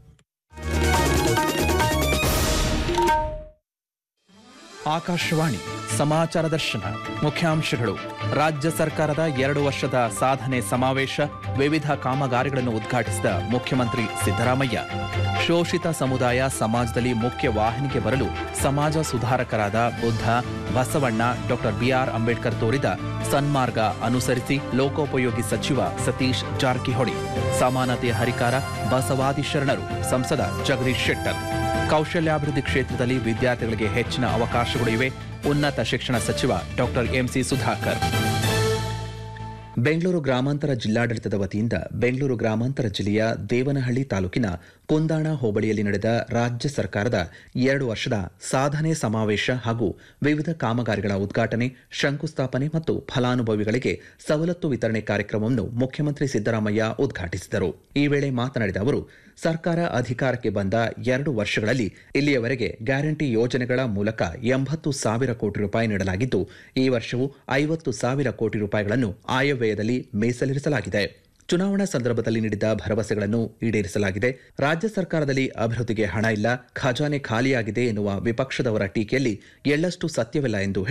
ಆಕಾಶವಾಣಿ ಸಮಾಚಾರ ದರ್ಶನ ಮುಖ್ಯಾಂಶಗಳು ರಾಜ್ಯ ಸರ್ಕಾರದ ಎರಡು ವರ್ಷದ ಸಾಧನೆ ಸಮಾವೇಶ ವಿವಿಧ ಕಾಮಗಾರಿಗಳನ್ನು ಉದ್ಘಾಟಿಸಿದ ಮುಖ್ಯಮಂತ್ರಿ ಸಿದ್ದರಾಮಯ್ಯ ಶೋಷಿತ ಸಮುದಾಯ ಸಮಾಜದಲ್ಲಿ ಮುಖ್ಯ ವಾಹಿನಿಗೆ ಬರಲು ಸಮಾಜ ಸುಧಾರಕರಾದ ಬುದ್ಧ ಬಸವಣ್ಣ ಡಾಕ್ಟರ್ ಬಿಆರ್ ಅಂಬೇಡ್ಕರ್ ತೋರಿದ ಸನ್ಮಾರ್ಗ ಅನುಸರಿಸಿ ಲೋಕೋಪಯೋಗಿ ಸಚಿವ ಸತೀಶ್ ಜಾರಕಿಹೊಳಿ ಸಮಾನತೆಯ ಹರಿಕಾರ ಬಸವಾದಿ ಶರಣರು ಸಂಸದ ಜಗದೀಶ್ ಶೆಟ್ಟರ್ ಕೌಶಲ್ಯಾಭಿವೃದ್ಧಿ ಕ್ಷೇತ್ರದಲ್ಲಿ ವಿದ್ಯಾರ್ಥಿಗಳಿಗೆ ಹೆಚ್ಚಿನ ಅವಕಾಶಗಳು ಇವೆ ಉನ್ನತ ಶಿಕ್ಷಣ ಸಚಿವ ಡಾಕ್ಟರ್ ಎಂಸಿ ಸುಧಾಕರ್ ಬೆಂಗಳೂರು ಗ್ರಾಮಾಂತರ ಜಿಲ್ಲಾಡಳಿತದ ವತಿಯಿಂದ ಬೆಂಗಳೂರು ಗ್ರಾಮಾಂತರ ಜಿಲ್ಲೆಯ ದೇವನಹಳ್ಳಿ ತಾಲೂಕಿನ ಕುಂದಾಣ ಹೋಬಳಿಯಲ್ಲಿ ನಡೆದ ರಾಜ್ಯ ಸರ್ಕಾರದ ಎರಡು ವರ್ಷದ ಸಾಧನೆ ಸಮಾವೇಶ ಹಾಗೂ ವಿವಿಧ ಕಾಮಗಾರಿಗಳ ಉದ್ಘಾಟನೆ ಶಂಕುಸ್ಥಾಪನೆ ಮತ್ತು ಫಲಾನುಭವಿಗಳಿಗೆ ಸವಲತ್ತು ವಿತರಣೆ ಕಾರ್ಯಕ್ರಮವನ್ನು ಮುಖ್ಯಮಂತ್ರಿ ಸಿದ್ದರಾಮಯ್ಯ ಉದ್ಘಾಟಿಸಿದರು ಈ ವೇಳೆ ಮಾತನಾಡಿದ ಅವರು ಸರ್ಕಾರ ಅಧಿಕಾರಕ್ಕೆ ಬಂದ ಎರಡು ವರ್ಷಗಳಲ್ಲಿ ಇಲ್ಲಿಯವರೆಗೆ ಗ್ಯಾರಂಟಿ ಯೋಜನೆಗಳ ಮೂಲಕ ಎಂಬತ್ತು ಸಾವಿರ ಕೋಟಿ ರೂಪಾಯಿ ನೀಡಲಾಗಿದ್ದು ಈ ವರ್ಷವೂ ಐವತ್ತು ಸಾವಿರ ಕೋಟಿ ರೂಪಾಯಿಗಳನ್ನು ಆಯವ್ಯಯದಲ್ಲಿ ಮೀಸಲಿರಿಸಲಾಗಿದೆ ಚುನಾವಣಾ ಸಂದರ್ಭದಲ್ಲಿ ನೀಡಿದ ಭರವಸೆಗಳನ್ನು ಈಡೇರಿಸಲಾಗಿದೆ ರಾಜ್ಯ ಸರ್ಕಾರದಲ್ಲಿ ಅಭಿವೃದ್ಧಿಗೆ ಹಣ ಇಲ್ಲ ಖಜಾನೆ ಖಾಲಿಯಾಗಿದೆ ಎನ್ನುವ ವಿಪಕ್ಷದವರ ಟೀಕೆಯಲ್ಲಿ ಎಳ್ಳಷ್ಟು ಸತ್ಯವಿಲ್ಲ ಎಂದು